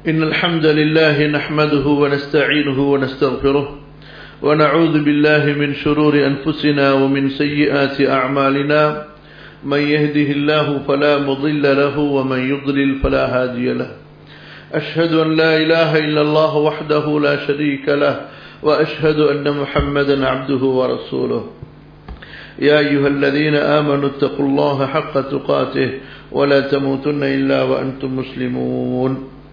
إن الحمد لله نحمده ونستعينه ونستغفره ونعوذ بالله من شرور أنفسنا ومن سيئات أعمالنا من يهده الله فلا مضل له ومن يضلل فلا هادي له أشهد أن لا إله إلا الله وحده لا شريك له وأشهد أن محمدا عبده ورسوله يا أيها الذين آمنوا اتقوا الله حق تقاته ولا تموتن إلا وأنتم مسلمون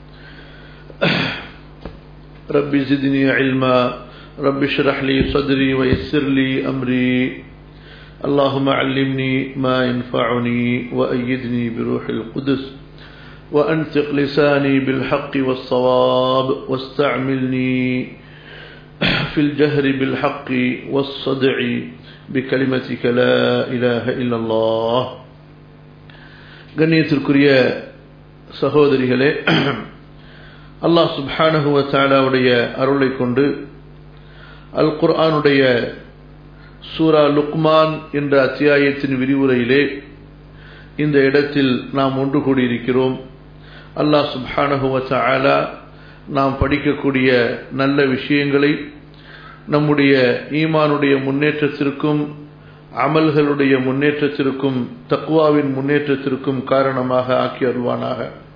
رب زدني علما رب اشرح لي صدري ويسر لي أمري اللهم علمني ما ينفعني وأيدني بروح القدس وأنطق لساني بالحق والصواب واستعملني في الجهر بالحق والصدع بكلمتك لا إله إلا الله கண்ணியத்திற்குரிய சகோதரிகளே அல்லாஹ் சுப்ஹானஹுவ தாலாவுடைய அருளை கொண்டு அல் குர்ஆனுடைய சூரா லுக்மான் என்ற அத்தியாயத்தின் விரிவுரையிலே இந்த இடத்தில் நாம் ஒன்று கூடியிருக்கிறோம் அல்லாஹ் சுப்ஹானஹுவ தாலா நாம் படிக்கக்கூடிய நல்ல விஷயங்களை நம்முடைய ஈமானுடைய முன்னேற்றத்திற்கும் அமல்களுடைய முன்னேற்றத்திற்கும் தக்குவாவின் முன்னேற்றத்திற்கும் காரணமாக ஆக்கி அருள்வானாக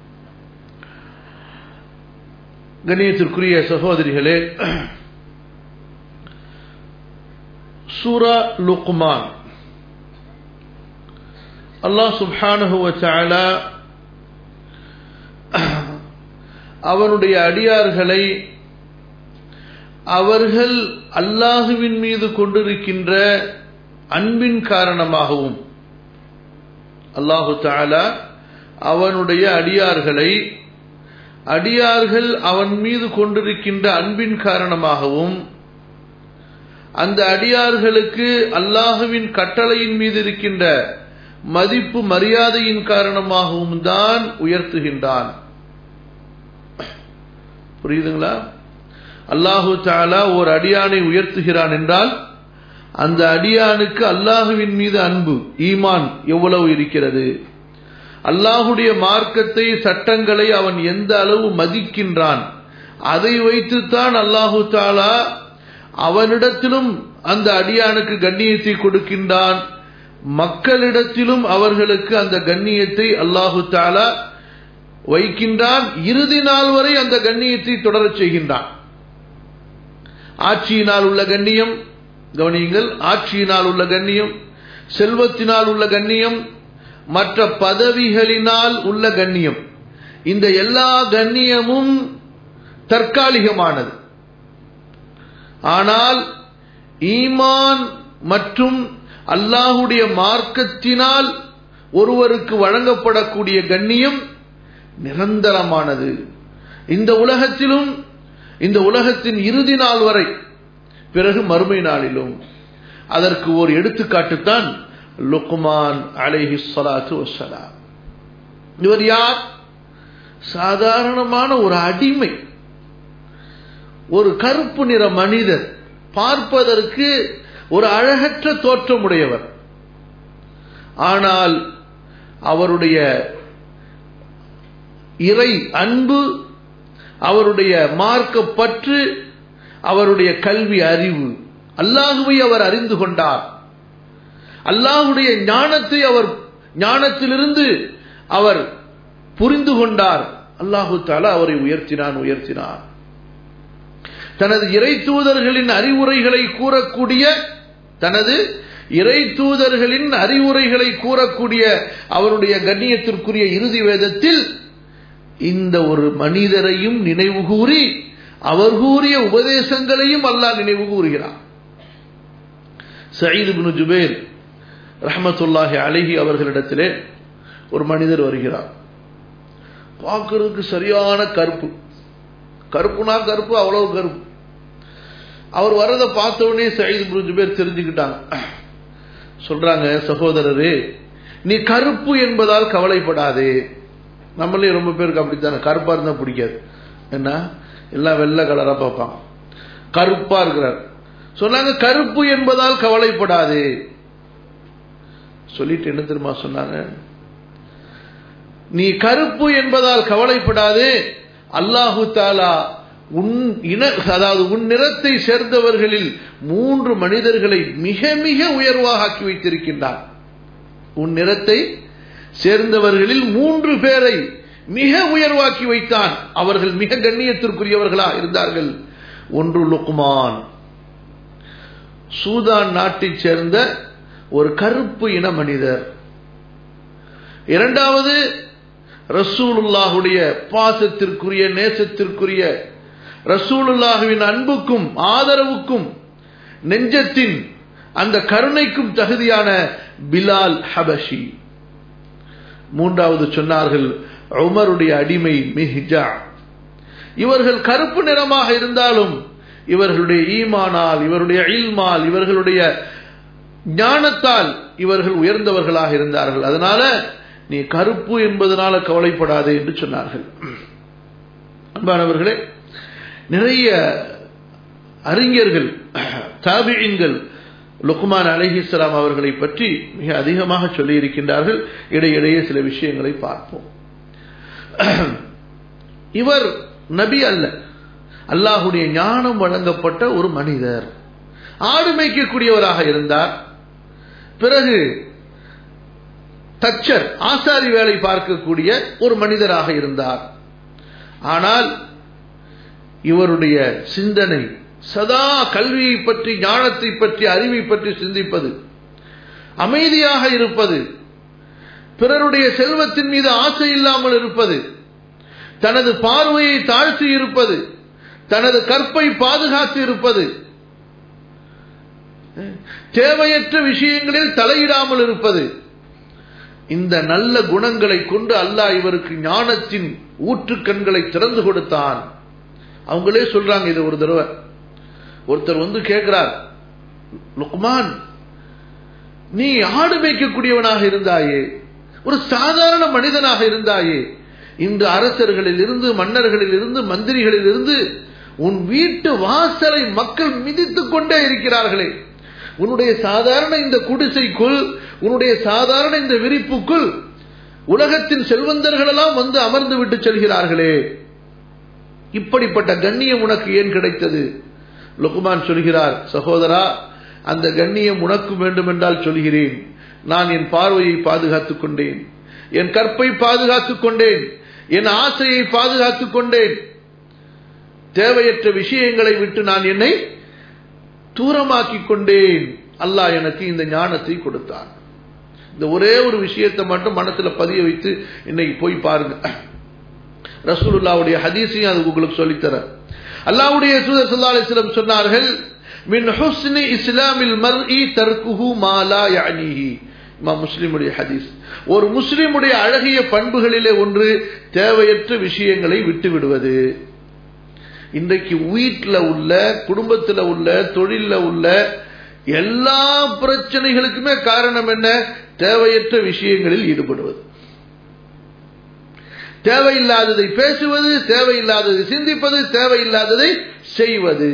கணியத்திற்குரிய சகோதரிகளே சூரா லுக்மான் அல்லாஹ் சுப்ஹானஹுவ சாலா அவனுடைய அடியார்களை அவர்கள் அல்லாஹுவின் மீது கொண்டிருக்கின்ற அன்பின் காரணமாகவும் அல்லாஹு தாலா அவனுடைய அடியார்களை அடியார்கள் அவன் மீது கொண்டிருக்கின்ற அன்பின் காரணமாகவும் அந்த அடியார்களுக்கு அல்லாஹுவின் கட்டளையின் மீது இருக்கின்ற மதிப்பு மரியாதையின் காரணமாகவும் தான் உயர்த்துகின்றான் புரியுதுங்களா அல்லாஹு தாலா ஒரு அடியானை உயர்த்துகிறான் என்றால் அந்த அடியானுக்கு அல்லாஹுவின் மீது அன்பு ஈமான் எவ்வளவு இருக்கிறது அல்லாஹுடைய மார்க்கத்தை சட்டங்களை அவன் எந்த அளவு மதிக்கின்றான் அதை வைத்துத்தான் அல்லாஹு தாலா அவனிடத்திலும் அந்த அடியானுக்கு கண்ணியத்தை கொடுக்கின்றான் மக்களிடத்திலும் அவர்களுக்கு அந்த கண்ணியத்தை அல்லாஹு தாலா வைக்கின்றான் இறுதி நாள் வரை அந்த கண்ணியத்தை தொடரச் செய்கின்றான் ஆட்சியினால் உள்ள கண்ணியம் கவனியுங்கள் ஆட்சியினால் உள்ள கண்ணியம் செல்வத்தினால் உள்ள கண்ணியம் மற்ற பதவிகளினால் உள்ள கண்ணியம் இந்த எல்லா கண்ணியமும் தற்காலிகமானது ஆனால் ஈமான் மற்றும் அல்லாஹுடைய மார்க்கத்தினால் ஒருவருக்கு வழங்கப்படக்கூடிய கண்ணியம் நிரந்தரமானது இந்த உலகத்திலும் இந்த உலகத்தின் இறுதி நாள் வரை பிறகு மறுமை நாளிலும் அதற்கு ஒரு எடுத்துக்காட்டுத்தான் லுக்மான் அலைஹி சலாத்து வசலாம் இவர் யார் சாதாரணமான ஒரு அடிமை ஒரு கருப்பு நிற மனிதர் பார்ப்பதற்கு ஒரு அழகற்ற தோற்றமுடையவர் ஆனால் அவருடைய இறை அன்பு அவருடைய மார்க்க பற்று அவருடைய கல்வி அறிவு அல்லாஹுவை அவர் அறிந்து கொண்டார் அல்லாஹுடைய ஞானத்தை அவர் ஞானத்திலிருந்து அவர் புரிந்து கொண்டார் அல்லாஹு தாலா அவரை உயர்த்தினான் உயர்த்தினார் தனது இறை தூதர்களின் அறிவுரைகளை கூறக்கூடிய தனது இறை தூதர்களின் அறிவுரைகளை கூறக்கூடிய அவருடைய கண்ணியத்திற்குரிய இறுதி வேதத்தில் இந்த ஒரு மனிதரையும் நினைவு கூறி அவர் கூறிய உபதேசங்களையும் அல்லாஹ் நினைவு கூறுகிறார் சயீது பின் ஜுபேர் ரஹமத்துல்லாஹி அழகி அவர்களிடத்திலே ஒரு மனிதர் வருகிறார் பார்க்கறதுக்கு சரியான கருப்பு கருப்புனா கருப்பு அவ்வளவு கருப்பு அவர் வர்றதை பார்த்த உடனே சயீது பின் ஜுபேர் தெரிஞ்சுக்கிட்டாங்க சொல்றாங்க சகோதரரே நீ கருப்பு என்பதால் கவலைப்படாதே நம்மளே ரொம்ப பேருக்கு அப்படித்தானே கருப்பா இருந்தா பிடிக்காது என்ன எல்லாம் வெள்ளை கலரா பார்ப்பாங்க கருப்பா இருக்கிறார் சொன்னாங்க கருப்பு என்பதால் கவலைப்படாது சொல்லிட்டு என்ன தெரியுமா சொன்னாங்க நீ கருப்பு என்பதால் கவலைப்படாது அல்லாஹு தாலா உன் இன அதாவது உன் நிறத்தை சேர்ந்தவர்களில் மூன்று மனிதர்களை மிக மிக உயர்வாக ஆக்கி வைத்திருக்கின்றான் உன் நிறத்தை சேர்ந்தவர்களில் மூன்று பேரை மிக உயர்வாக்கி வைத்தான் அவர்கள் மிக கண்ணியத்திற்குரியவர்களா இருந்தார்கள் ஒன்று லுக்மான் சூதான் நாட்டைச் சேர்ந்த ஒரு கருப்பு இன மனிதர் இரண்டாவது ரசூலுல்லாஹுடைய பாசத்திற்குரிய நேசத்திற்குரிய ரசூலுல்லாஹுவின் அன்புக்கும் ஆதரவுக்கும் நெஞ்சத்தின் அந்த கருணைக்கும் தகுதியான பிலால் ஹபஷி மூன்றாவது சொன்னார்கள் உமருடைய அடிமை மிஹ்ஜா இவர்கள் கருப்பு நிறமாக இருந்தாலும் இவர்களுடைய ஈமானால் இவருடைய இல்மால் இவர்களுடைய ஞானத்தால் இவர்கள் உயர்ந்தவர்களாக இருந்தார்கள் அதனால நீ கருப்பு என்பதனால கவலைப்படாதே என்று சொன்னார்கள் அன்பானவர்களே நிறைய அறிஞர்கள் தாபியன்கள் லுக்மான் அலிஹிஸ்லாம் அவர்களை பற்றி மிக அதிகமாக சொல்லி இருக்கின்றார்கள் இடையிடையே சில விஷயங்களை பார்ப்போம் இவர் நபி அல்ல அல்லாஹுடைய ஞானம் வழங்கப்பட்ட ஒரு மனிதர் ஆடு மேய்க்கக்கூடியவராக இருந்தார் பிறகு தச்சர் ஆசாரி வேலை பார்க்கக்கூடிய ஒரு மனிதராக இருந்தார் ஆனால் இவருடைய சிந்தனை சதா கல்வியை பற்றி ஞானத்தை பற்றி அறிவை பற்றி சிந்திப்பது அமைதியாக இருப்பது பிறருடைய செல்வத்தின் மீது ஆசை இல்லாமல் இருப்பது தனது பார்வையை தாழ்த்தி இருப்பது தனது கற்பை பாதுகாத்து இருப்பது தேவையற்ற விஷயங்களில் தலையிடாமல் இருப்பது இந்த நல்ல குணங்களை கொண்டு அல்லாஹ் இவருக்கு ஞானத்தின் ஊற்றுக்கண்களை திறந்து கொடுத்தான் அவங்களே சொல்றாங்க இது ஒரு தடவை ஒருத்தர் வந்து கேட்கிறார் லுக்மான் நீ ஆடு மேய்க்கக்கூடியவனாக இருந்தாயே ஒரு சாதாரண மனிதனாக இருந்தாயே இன்று அரசர்களில் இருந்து மன்னர்களில் இருந்து மந்திரிகளில் இருந்து உன் வீட்டு வாசலை மக்கள் மிதித்துக் கொண்டே இருக்கிறார்களே உன்னுடைய சாதாரண இந்த குடிசைக்குள் உன்னுடைய சாதாரண இந்த விரிப்புக்குள் உலகத்தின் செல்வந்தர்கள் எல்லாம் வந்து அமர்ந்து விட்டு செல்கிறார்களே இப்படிப்பட்ட கண்ணியம் உனக்கு ஏன் கிடைத்தது லுகுமான் சொல்கிறார் சகோதரா அந்த கண்ணியம் உனக்கு வேண்டும் என்றால் சொல்கிறேன் நான் என் பார்வையை பாதுகாத்துக் கொண்டேன் என் கற்பை பாதுகாத்துக் கொண்டேன் என் ஆசையை பாதுகாத்துக் கொண்டேன் தேவையற்ற விஷயங்களை விட்டு நான் என்னை தூரமாக்கிக் கொண்டேன் அல்லாஹ் எனக்கு இந்த ஞானத்தை கொடுத்தான் இந்த ஒரே ஒரு விஷயத்தை மட்டும் மனசுல பதிய வைத்து இன்னைக்கு போய் பாருங்க ரசூலுல்லாவுடைய ஹதீஸையும் அது உங்களுக்கு சொல்லித்தர அல்லாவுடைய சூதர் சல்லா அலிஸ்லம் சொன்னார்கள் மின் ஹுஸ்னி இஸ்லாமில் மர்இ தர்குஹு மாலா யானிஹி இமாம் முஸ்லிமுடைய ஹதீஸ் ஒரு முஸ்லிமுடைய அழகிய பண்புகளிலே ஒன்று தேவையற்ற விஷயங்களை விட்டு விடுவது இன்றைக்கு வீட்டில் உள்ள குடும்பத்தில் உள்ள தொழில உள்ள எல்லா பிரச்சனைகளுக்குமே காரணம் என்ன தேவையற்ற விஷயங்களில் ஈடுபடுவது தேவையில்லாததை பேசுவது தேவையில்லாததை சிந்திப்பது தேவையில்லாததை செய்வது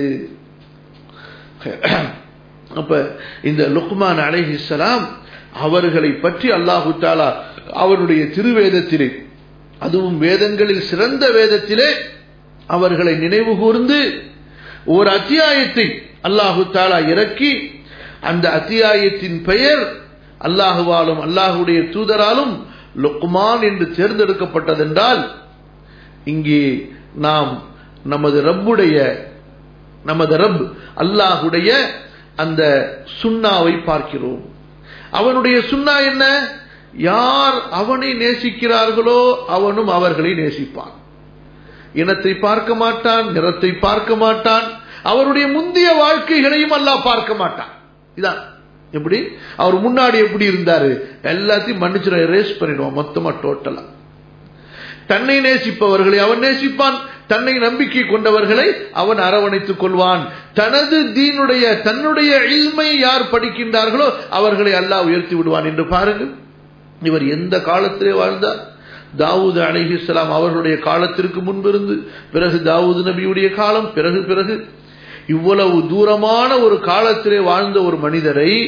அப்ப இந்த லுக்மான் அலைஹிஸ்லாம் அவர்களை பற்றி அல்லாஹு தாலா அவருடைய திருவேதத்திலே அதுவும் வேதங்களில் சிறந்த வேதத்திலே அவர்களை நினைவு கூர்ந்து ஒரு அத்தியாயத்தை அல்லாஹு தாலா இறக்கி அந்த அத்தியாயத்தின் பெயர் அல்லாஹுவாலும் அல்லாஹுடைய தூதராலும் லுக்மான் என்று தேர்ந்தெடுக்கப்பட்டதென்றால் இங்கே நாம் நமது ரப்புடைய நமது ரப் அல்லாஹுடைய அந்த சுண்ணாவை பார்க்கிறோம் அவனுடைய சுண்ணா என்ன யார் அவனை நேசிக்கிறார்களோ அவனும் அவர்களை நேசிப்பான் இனத்தை பார்க்க மாட்டான் நிறத்தை பார்க்க மாட்டான் அவருடைய முந்தைய வாழ்க்கைகளையும் அல்லாஹ் பார்க்க மாட்டான் இதான் எப்படி அவர் முன்னாடி எப்படி இருந்தாரு எல்லாத்தையும் மன்னிச்சிடும் எரேஸ் பண்ணிடுவான் மொத்தமா டோட்டலா தன்னை நேசிப்பவர்களை அவன் நேசிப்பான் தன்னை நம்பிக்கை கொண்டவர்களை அவன் அரவணைத்துக் கொள்வான் தனது தீனுடைய தன்னுடைய இல்மை யார் படிக்கின்றார்களோ அவர்களை அல்லாஹ் உயர்த்தி விடுவான் என்று பாருங்கள் இவர் எந்த காலத்திலே வாழ்ந்தார் தாவூது அலிஹிஸ்லாம் அவர்களுடைய காலத்திற்கு முன்பிருந்து பிறகு தாவூது நபியுடைய காலம் பிறகு பிறகு இவ்வளவு தூரமான ஒரு காலத்திலே வாழ்ந்த ஒரு மனிதரை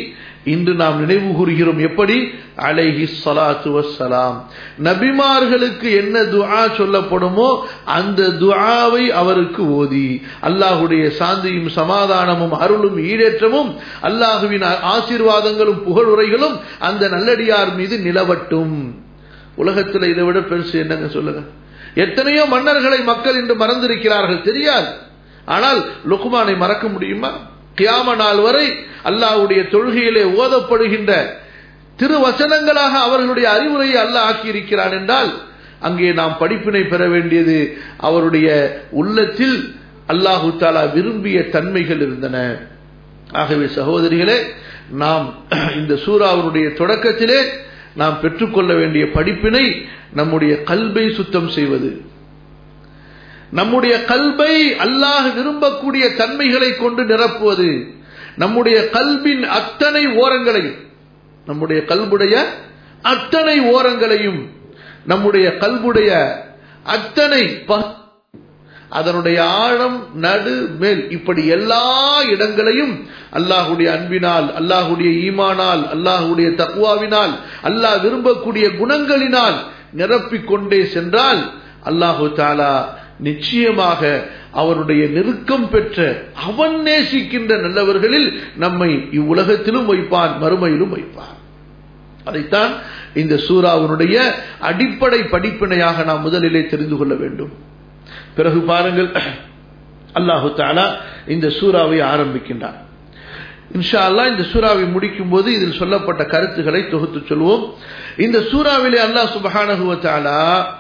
இன்று நாம் நினைவு கூறுகிறோம் எப்படி அலைஹி ஸலாத்து வஸ்ஸலாம் நபிமார்களுக்கு என்ன துஆ சொல்லப்படுமோ அந்த துஆவை அவருக்கு ஓதி அல்லாஹ்வுடைய சாந்தியும் சமாதானமும் அருளும் ஈடேற்றமும் அல்லாஹுவின் ஆசீர்வாதங்களும் புகழுரைகளும் அந்த நல்லடியார் மீது நிலவட்டும் உலகத்தில் இதை விட பெருசு என்னங்க சொல்லுங்க எத்தனையோ மன்னர்களை மக்கள் இன்று மறந்திருக்கிறார்கள் தெரியாது ஆனால் லுக்மானை மறக்க முடியுமா கியாம நாள் வரை அல்லாஹ்வுடைய தொழுகையிலே ஓதப்படுகின்ற திருவசனங்களாக அவர்களுடைய அறிவுரையை அல்லாஹ் ஆக்கியிருக்கிறான் என்றால் அங்கே நாம் படிப்பினை பெற வேண்டியது அவருடைய உள்ளத்தில் அல்லாஹு தாலா விரும்பிய தன்மைகள் இருந்தன ஆகவே சகோதரிகளே நாம் இந்த சூறாவினுடைய தொடக்கத்திலே நாம் பெற்றுக்கொள்ள வேண்டிய படிப்பினை நம்முடைய கல்வை சுத்தம் செய்வது நம்முடைய கல்வை அல்லாஹ் விரும்பக்கூடிய தன்மைகளை கொண்டு நிரப்புவது நம்முடைய கல்வின் அத்தனை ஓரங்களையும் நம்முடைய கல்புடைய அத்தனை ஓரங்களையும் நம்முடைய கல்புடைய அத்தனை அதனுடைய ஆழம் நடு மேல் இப்படி எல்லா இடங்களையும் அல்லாஹுடைய அன்பினால் அல்லாஹுடைய ஈமானால் அல்லாஹுடைய தக்குவாவினால் அல்லாஹ் விரும்பக்கூடிய குணங்களினால் நிரப்பிக் கொண்டே சென்றால் அல்லாஹு தாலா நிச்சயமாக அவனுடைய நெருக்கம் பெற்ற அவன் நேசிக்கின்ற நல்லவர்களில் நம்மை இவ்வுலகத்திலும் வைப்பான் மறுமையிலும் வைப்பான் அதைத்தான் இந்த சூறாவினுடைய அடிப்படை படிப்பினையாக நாம் முதலிலே தெரிந்து கொள்ள வேண்டும் பிறகு பாருங்கள் அல்லாஹு தாலா இந்த சூறாவை ஆரம்பிக்கின்றான் இன்ஷா அல்லா இந்த சூறாவை முடிக்கும் போது இதில் சொல்லப்பட்ட கருத்துக்களை தொகுத்து சொல்வோம் இந்த சூறாவிலே அல்லாஹ் சுபஹானஹுவ தாலா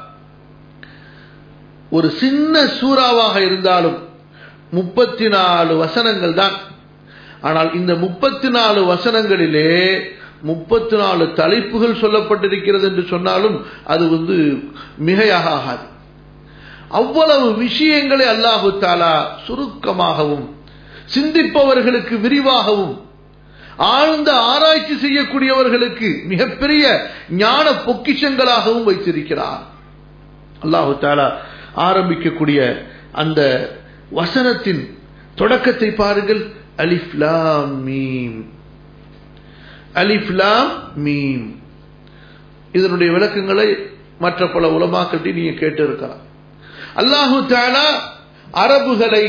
ஒரு சின்ன சூறாவாக இருந்தாலும் முப்பத்தி நாலு வசனங்கள் தான் ஆனால் இந்த முப்பத்தி நாலு வசனங்களிலே முப்பத்தி நாலு தலைப்புகள் சொல்லப்பட்டிருக்கிறது என்று சொன்னாலும் அது வந்து மிகையாக ஆகாது அவ்வளவு விஷயங்களை அல்லாஹு தாலா சுருக்கமாகவும் சிந்திப்பவர்களுக்கு விரிவாகவும் ஆழ்ந்த ஆராய்ச்சி செய்யக்கூடியவர்களுக்கு மிகப்பெரிய ஞான பொக்கிஷங்களாகவும் வைத்திருக்கிறார் அல்லாஹு தாலா ஆரம்பிக்கக்கூடிய அந்த வசனத்தின் தொடக்கத்தை பாருங்கள் அலிஃப்லாம் மீம் அலிஃப்லாம் மீம் இதனுடைய விளக்கங்களை மற்ற பல உலமாக்கட்டி நீங்க கேட்டு இருக்கலாம் அல்லாஹு தாலா அரபுகளை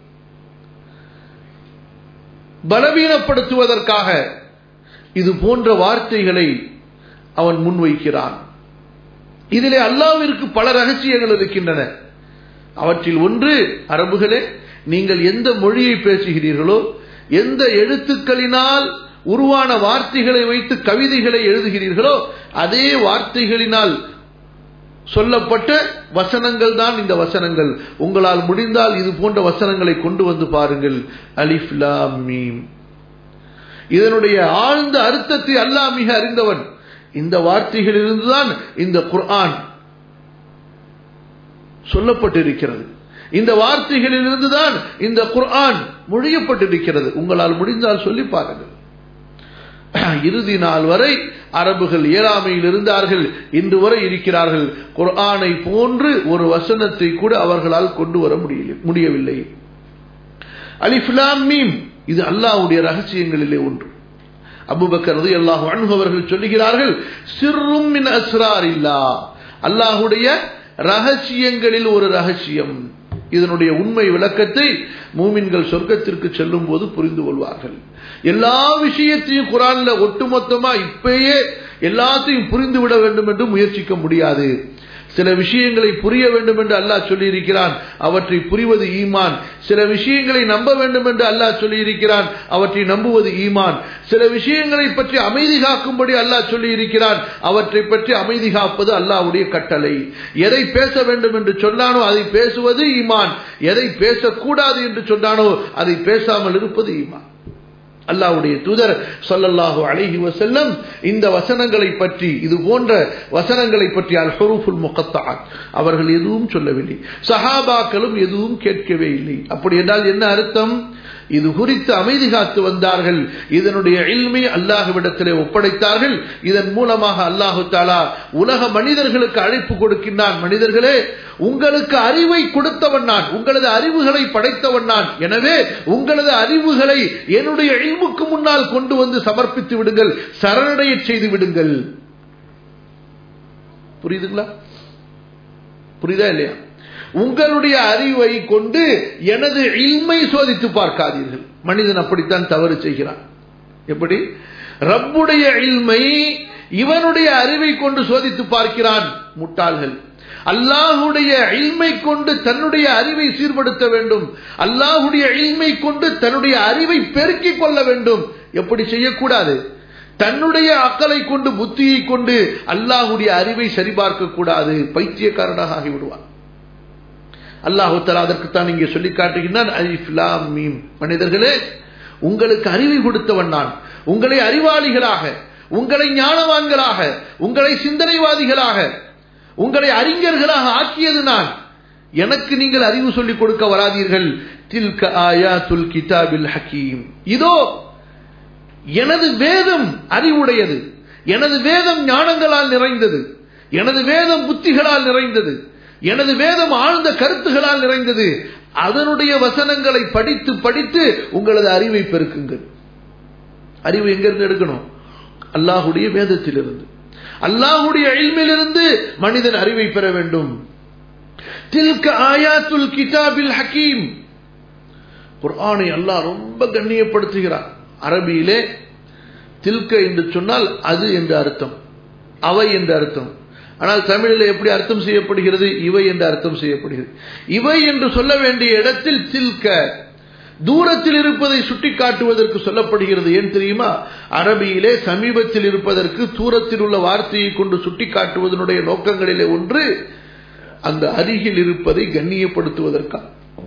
பலவீனப்படுத்துவதற்காக இது போன்ற வார்த்தைகளை அவன் முன்வைக்கிறான் இதிலே அல்லாவிற்கு பல ரகசியங்கள் இருக்கின்றன அவற்றில் ஒன்று அரபுகளே நீங்கள் எந்த மொழியை பேசுகிறீர்களோ எந்த எழுத்துக்களினால் உருவான வார்த்தைகளை வைத்து கவிதைகளை எழுதுகிறீர்களோ அதே வார்த்தைகளினால் சொல்லப்பட்ட வசனங்கள் தான் இந்த வசனங்கள் உங்களால் முடிந்தால் இது போன்ற வசனங்களை கொண்டு வந்து பாருங்கள் அலிஃப்லா மீம் இதனுடைய ஆழ்ந்த அர்த்தத்தை அல்லாஹ் மிக அறிந்தவன் இந்த வார்த்தைகளிலிருந்துதான் இந்த குர்ஆன் சொல்லப்பட்டிருக்கிறது இந்த வார்த்தைகளிலிருந்து தான் இந்த குர்ஆன் மொழியப்பட்டிருக்கிறது உங்களால் முடிந்தால் சொல்லி பாருங்கள் இறுதி நாள் வரை அரபுகள் ஏழாமையில் இருந்தார்கள் இன்று வரை இருக்கிறார்கள் குர்ஆனை போன்று ஒரு வசனத்தை கூட அவர்களால் கொண்டு வர முடியவில்லை அலிஃப்லாம் மீம் இது அல்லாஹ்வுடைய ரகசியங்களிலே ஒன்று அபுபக்கர் ரதி அல்லாஹு அன்ஹு அவர்கள் சொல்லுகிறார்கள் சிறும் மின் அஸ்ரார் இல்லா அல்லாஹுடைய ரகசியங்களில் ஒரு ரகசியம் இதனுடைய உண்மை விளக்கத்தை மூமின்கள் சொர்க்கத்திற்கு செல்லும் போது புரிந்து கொள்வார்கள் எல்லா விஷயத்தையும் குரான்ல ஒட்டுமொத்தமா இப்பயே எல்லாத்தையும் புரிந்து விட வேண்டும் என்று முயற்சிக்க முடியாது சில விஷயங்களை புரிய வேண்டும் என்று அல்லாஹ் சொல்லியிருக்கிறான் அவற்றை புரிவது ஈமான் சில விஷயங்களை நம்ப வேண்டும் என்று அல்லாஹ் சொல்லியிருக்கிறான் அவற்றை நம்புவது ஈமான் சில விஷயங்களை பற்றி அமைதி காக்கும்படி அல்லாஹ் சொல்லியிருக்கிறான் அவற்றை பற்றி அமைதி காப்பது அல்லாஹ்வுடைய கட்டளை எதை பேச வேண்டும் என்று சொன்னானோ அதை பேசுவது ஈமான் எதை பேசக்கூடாது என்று சொன்னானோ அதை பேசாமல் இருப்பது ஈமான் அல்லாவுடைய தூதர் சொல்லல்லாஹு அலைஹி வசல்லம் இந்த வசனங்களை பற்றி இது போன்ற வசனங்களை பற்றி அல் ஹுரூஃபுல் முகத்தாத் அவர்கள் எதுவும் சொல்லவில்லை சஹாபாக்களும் எதுவும் கேட்கவே இல்லை அப்படி என்றால் என்ன அர்த்தம் இது குறித்து அமைதி காத்து வந்தார்கள் இதனுடைய இல்மை அல்லாஹுவிடத்திலே ஒப்படைத்தார்கள் இதன் மூலமாக அல்லாஹு தாலா உலக மனிதர்களுக்கு அழைப்பு கொடுக்கின்றான் மனிதர்களே உங்களுக்கு அறிவை கொடுத்தவன் நான் உங்களது அறிவுகளை படைத்தவன் நான் எனவே உங்களது அறிவுகளை என்னுடைய இல்முக்கு முன்னால் கொண்டு வந்து சமர்ப்பித்து விடுங்கள் சரணடைய செய்து விடுங்கள் புரியுதுங்களா புரியுதா இல்லையா உங்களுடைய அறிவை கொண்டு எனது இல்மை சோதித்து பார்க்காதீர்கள் மனிதன் அப்படித்தான் தவறு செய்கிறான் எப்படி ரப்புடைய இல்மை இவனுடைய அறிவை கொண்டு சோதித்து பார்க்கிறான் முட்டாள்கள் அல்லாஹுடைய இல்மை கொண்டு தன்னுடைய அறிவை சீர்படுத்த வேண்டும் அல்லாஹுடைய இல்மை கொண்டு தன்னுடைய அறிவை பெருக்கிக் கொள்ள வேண்டும் எப்படி செய்யக்கூடாது தன்னுடைய அக்கலை கொண்டு புத்தியை கொண்டு அல்லாஹுடைய அறிவை சரிபார்க்க கூடாது பைத்தியக்காரனாக ஆகிவிடுவான் அல்லாஹு தலா அதற்குத்தான் இங்கே சொல்லி காட்டுகின்றான் அலிஃப்லாம் மீம் மனிதர்களே உங்களுக்கு அறிவை கொடுத்தவன் நான் உங்களை அறிவாளிகளாக உங்களை ஞானவான்களாக உங்களை சிந்தனைவாதிகளாக உங்களை அறிஞர்களாக ஆக்கியது நான் எனக்கு நீங்கள் அறிவு சொல்லிக் கொடுக்க வராதீர்கள் தில்க ஆயா துல் கிதாபில் ஹக்கீம் இதோ எனது வேதம் அறிவுடையது எனது வேதம் ஞானங்களால் நிறைந்தது எனது வேதம் புத்திகளால் நிறைந்தது எனது வேதம் ஆழ்ந்த கருத்துகளால் நிறைந்தது அதனுடைய வசனங்களை படித்து படித்து உங்களது அறிவை பெருக்குங்கள் அறிவு எங்கிருந்து எடுக்கணும் அல்லாஹுடைய வேதத்திலிருந்து அல்லாஹுடைய இல்மிலிருந்து மனிதன் அறிவை பெற வேண்டும் தில்க ஆயாத்துல் கிதாபில் ஹக்கீம் குர்ஆனை அல்லாஹ் ரொம்ப கண்ணியப்படுத்துகிறார் அரபியிலே தில்க என்று சொன்னால் அது என்று அர்த்தம் அவை என்று அர்த்தம் ஆனால் தமிழில் எப்படி அர்த்தம் செய்யப்படுகிறது இவை என்று அர்த்தம் செய்யப்படுகிறது இவை என்று சொல்ல வேண்டிய இடத்தில் தில்க தூரத்தில் இருப்பதை சுட்டிக்காட்டுவதற்கு சொல்லப்படுகிறது ஏன் தெரியுமா அரபியிலே சமீபத்தில் இருப்பதற்கு தூரத்தில் உள்ள வார்த்தையை கொண்டு சுட்டிக்காட்டுவதனுடைய நோக்கங்களிலே ஒன்று அந்த அருகில் இருப்பதை கண்ணியப்படுத்துவதற்கா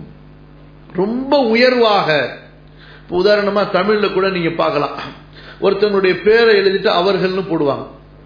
ரொம்ப உயர்வாக உதாரணமா தமிழ்ல கூட நீங்க பார்க்கலாம் ஒருத்தவங்களுடைய பேரை எழுதிட்டு அவர்கள்னு போடுவாங்க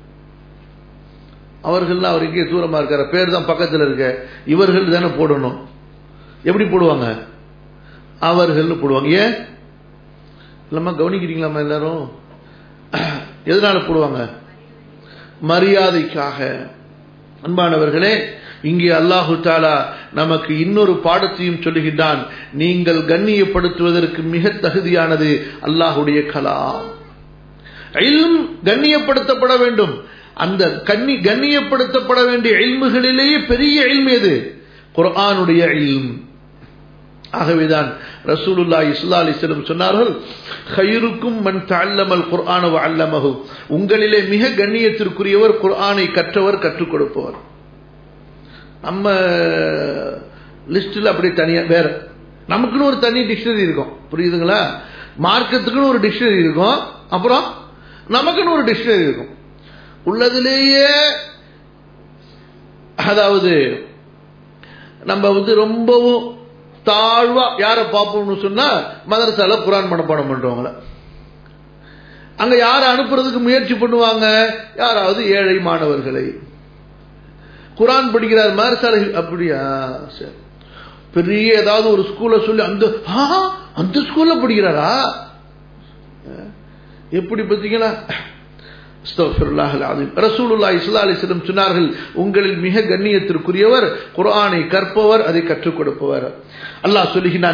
அவர்கள் அவர் இங்கே தூரமா இருக்கிற பேர் தான் பக்கத்தில் இருக்க இவர்கள் தானே போடணும் எப்படி போடுவாங்க அவர்கள்னு போடுவாங்க ஏன் இல்லம்மா கவனிக்கிறீங்களாமா எல்லாரும் எதனால போடுவாங்க மரியாதைக்காக அன்பானவர்களே இங்கே அல்லாஹு தாலா நமக்கு இன்னொரு பாடத்தையும் சொல்லுகின்றான் நீங்கள் கண்ணியப்படுத்துவதற்கு மிக தகுதியானது அல்லாஹுடைய கலாம் கண்ணியப்படுத்தப்பட வேண்டும் அந்த கண்ணி கண்ணியப்படுத்தப்பட வேண்டிய இல்முகளிலேயே பெரிய இல்மு எது குர்ஆனுடைய இல்ம் ஆகவேதான் ரசூலுல்லா இஸ்லா அலிஸ்லம் சொன்னார்கள் ஹயிருக்கும் மண் தல்லமல் குர்ஆன அல்லமகு உங்களிலே மிக கண்ணியத்திற்குரியவர் குர்ஆனை கற்றவர் கற்றுக் கொடுப்பவர் நம்ம லிஸ்டில் அப்படியே தனியா வேற நமக்குன்னு ஒரு தனி டிக்ஷனரி இருக்கும் புரியுதுங்களா மார்க்கத்துக்குன்னு ஒரு டிக்ஷனரி இருக்கும் அப்புறம் நமக்குன்னு ஒரு டிக்ஷனரி இருக்கும் உள்ளதிலேயே அதாவது நம்ம வந்து ரொம்பவும் தாழ்வா யாரை பார்ப்போம்னு சொன்னா மதரசால குரான் மனப்பாடம் பண்றவங்கள அங்க யாரை அனுப்புறதுக்கு முயற்சி பண்ணுவாங்க யாராவது ஏழை மாணவர்களை குரான் படிக்கிறார் மதரசால அப்படியா சரி பெரிய ஏதாவது ஒரு ஸ்கூல்ல சொல்லி அந்த அந்த ஸ்கூல்ல படிக்கிறாரா எப்படி பார்த்தீங்களா சொன்னார்கள் உங்களில் மிக கண்ணியத்திற்குரியவர் குரானை கற்பவர் அதை கற்றுக் கொடுப்பவர் அல்லாஹ் சொல்லுகிறான்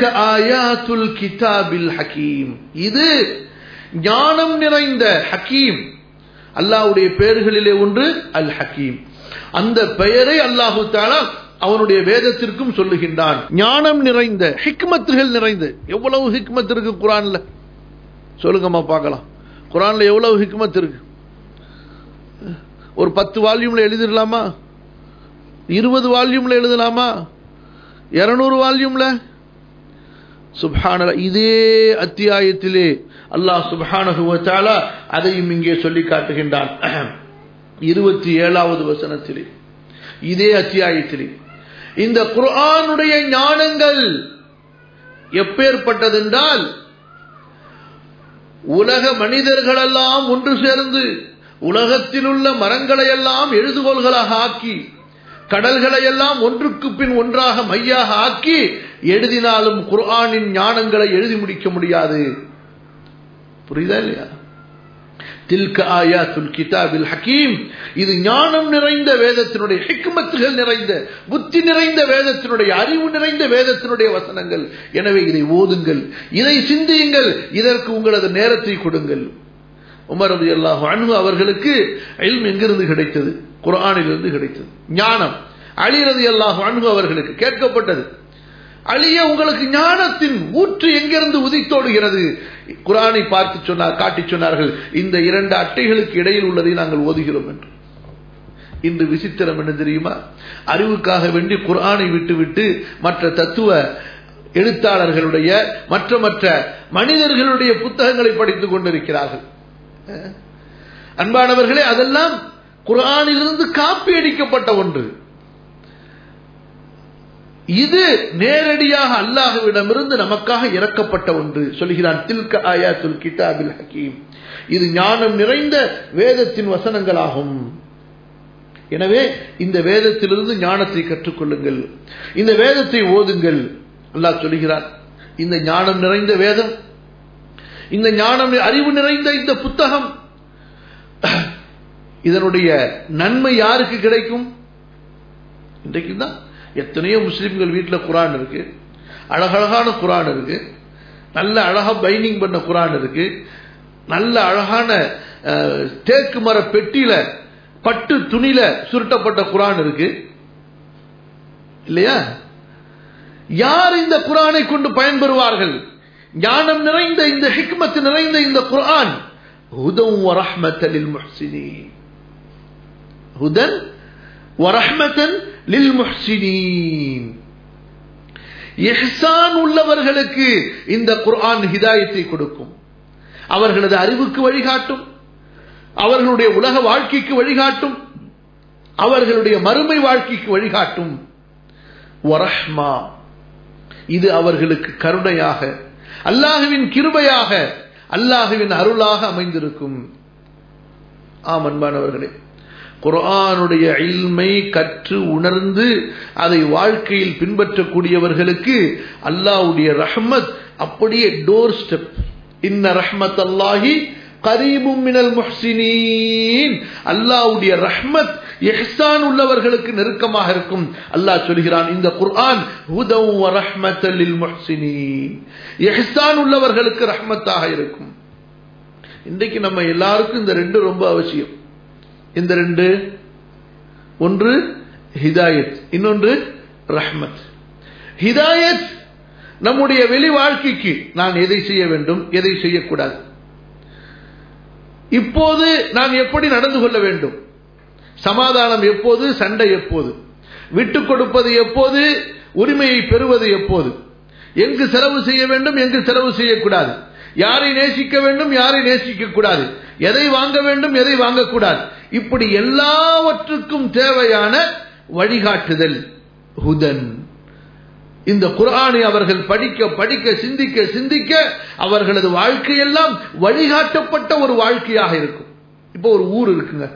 ஹக்கீம் இது ஞானம் நிறைந்த ஹக்கீம் அல்லாஹுடைய பெயர்களிலே ஒன்று அல் ஹக்கீம் அந்த பெயரை அல்லாஹு தாலா அவனுடைய வேதத்திற்கும் சொல்லுகின்றான் ஞானம் நிறைந்த ஹிக்மத்துகள் நிறைந்த எவ்வளவு ஹிக்மத் இருக்கு குரான்ல சொல்லுங்கம்மா பார்க்கலாம் குரான்ல எவ்வளவு ஹிக்மத் இருக்கு ஒரு பத்து வால்யூம்ல எழுதிடலாமா இருபது வால்யூம்ல எழுதலாமா இருநூறு வால்யூம்ல சுப்ஹான இதே அத்தியாயத்திலே அல்லாஹ் சுப்ஹானகுவத்தாலா அதையும் இங்கே சொல்லி காட்டுகின்றான் இருபத்தி ஏழாவது வசனத்திலே இதே அத்தியாயத்திலே இந்த குர்ஆனுடைய ஞானங்கள் எப்பேற்பட்டதென்றால் உலக மனிதர்களெல்லாம் ஒன்று சேர்ந்து உலகத்தில் உள்ள மரங்களை எல்லாம் எழுதுகோள்களாக ஆக்கி கடல்களை எல்லாம் ஒன்றுக்கு பின் ஒன்றாக மையாக ஆக்கி எழுதினாலும் குர்ஆனின் ஞானங்களை எழுதி முடிக்க முடியாது புரியுதா இல்லையா தில்க ஆயாத்துல் கிதாபில் ஹக்கீம் இது ஞானம் நிறைந்த வேதத்தினுடைய ஹிக்மத்துகள் நிறைந்த புத்தி நிறைந்த வேதத்தினுடைய அறிவு நிறைந்த வேதத்தினுடைய வசனங்கள் எனவே இதை ஓதுங்கள் இதை சிந்தியுங்கள் இதற்கு உங்களது நேரத்தை கொடுங்கள் உமர் ரபி அல்லாஹ் அன்பு அவர்களுக்கு இல்ம் எங்கிருந்து கிடைத்தது குரானிலிருந்து கிடைத்தது ஞானம் அலி ரதி அல்லாஹ் அன்பு அவர்களுக்கு கேட்கப்பட்டது அழிய உங்களுக்கு ஞானத்தின் ஊற்று எங்கிருந்து உதித்தோடுகிறது குரானை பார்த்து சொன்னார் காட்டி சொன்னார்கள் இந்த இரண்டு அட்டைகளுக்கு இடையில் உள்ளதை நாங்கள் ஓதுகிறோம் என்று இன்று விசித்திரம் என்ன தெரியுமா அறிவுக்காக வேண்டி குரானை விட்டுவிட்டு மற்ற தத்துவ எழுத்தாளர்களுடைய மற்ற மற்ற மனிதர்களுடைய புத்தகங்களை படித்துக் கொண்டிருக்கிறார்கள் அன்பானவர்களே அதெல்லாம் குரானிலிருந்து காப்பி அடிக்கப்பட்ட ஒன்று இது நேரடியாக அல்லாஹுவிடமிருந்து நமக்காக இறக்கப்பட்ட ஒன்று சொல்கிறான் தில்க ஆயாத்துல் கிதாபில் ஹக்கீம் இது ஞானம் நிறைந்த வேதத்தின் வசனங்களாகும் எனவே இந்த வேதத்திலிருந்து ஞானத்தை கற்றுக்கொள்ளுங்கள் இந்த வேதத்தை ஓதுங்கள் அல்லாஹ் சொல்கிறான் இந்த ஞானம் நிறைந்த வேதம் இந்த ஞானம் அறிவு நிறைந்த இந்த புத்தகம் இதனுடைய நன்மை யாருக்கு கிடைக்கும் இன்றைக்கு தான் எத்தனையோ முஸ்லிம்கள் வீட்டில் குரான் இருக்கு அழகழகான குரான் இருக்கு நல்ல அழகா பைனிங் பண்ண குரான் இருக்கு நல்ல அழகான தேக்கு மர பெட்டியில பட்டு துணில சுருட்டப்பட்ட குரான் இருக்கு இல்லையா யார் இந்த குரானை கொண்டு பயன்பெறுவார்கள் ஞானம் நிறைந்த இந்த ஹிக்மத்து நிறைந்த இந்த குரான் ஹுதம் வரஹ்மத்தலில் முஹ்சினீன் ஹுதன் வரஹ்மத்தன் லில் முஹ்சினீன் இஹ்சான் உள்ளவர்களுக்கு இந்த குர்ஆன் ஹிதாயத்தை கொடுக்கும் அவர்களது அறிவுக்கு வழிகாட்டும் அவர்களுடைய உலக வாழ்க்கைக்கு வழிகாட்டும் அவர்களுடைய மறுமை வாழ்க்கைக்கு வழிகாட்டும் வரஹ்மா இது அவர்களுக்கு கருணையாக அல்லாஹுவின் கிருபையாக அல்லாஹுவின் அருளாக அமைந்திருக்கும் ஆம் அன்பானவர்களே குரானுடைய இல்மை கற்று உணர்ந்து அதை வாழ்க்கையில் பின்பற்றக்கூடியவர்களுக்கு அல்லாவுடைய ரஹ்மத் அப்படியே டோர் ஸ்டெப் இன்ன ரஹ்மத் அல்லாஹி கரீபும் மினல் முஹ்சினீன் அல்லாவுடைய ரஹ்மத் எஹ்சான் உள்ளவர்களுக்கு நெருக்கமாக இருக்கும் அல்லாஹ் சொல்கிறான் இந்த குர்ஆன் ஹுதம் வ ரஹ்மத்தல் லில் முஹ்சினீன் எஹ்சான் உள்ளவர்களுக்கு ரஹ்மத்தாக இருக்கும் இன்றைக்கு நம்ம எல்லாருக்கும் இந்த ரெண்டு ரொம்ப அவசியம் இந்த ரெண்டு ஒன்று ஹிதாயத் இன்னொன்று ரஹ்மத் ஹிதாயத் நம்முடைய வெளி வாழ்க்கைக்கு நான் எதை செய்ய வேண்டும் எதை செய்யக்கூடாது இப்போது நான் எப்படி நடந்து கொள்ள வேண்டும் சமாதானம் எப்போது சண்டை எப்போது விட்டு கொடுப்பது எப்போது உரிமையை பெறுவது எப்போது எங்கு செலவு செய்ய வேண்டும் எங்கு செலவு செய்யக்கூடாது யாரை நேசிக்க வேண்டும் யாரை நேசிக்க கூடாது எதை வாங்க வேண்டும் எதை வாங்கக்கூடாது இப்படி எல்லாவற்றுக்கும் தேவையான வழிகாட்டுதல் ஹுதன் இந்த குரானை அவர்கள் படிக்க படிக்க சிந்திக்க சிந்திக்க அவர்களது வாழ்க்கையெல்லாம் வழிகாட்டப்பட்ட ஒரு வாழ்க்கையாக இருக்கும் இப்போ ஒரு ஊர் இருக்குங்க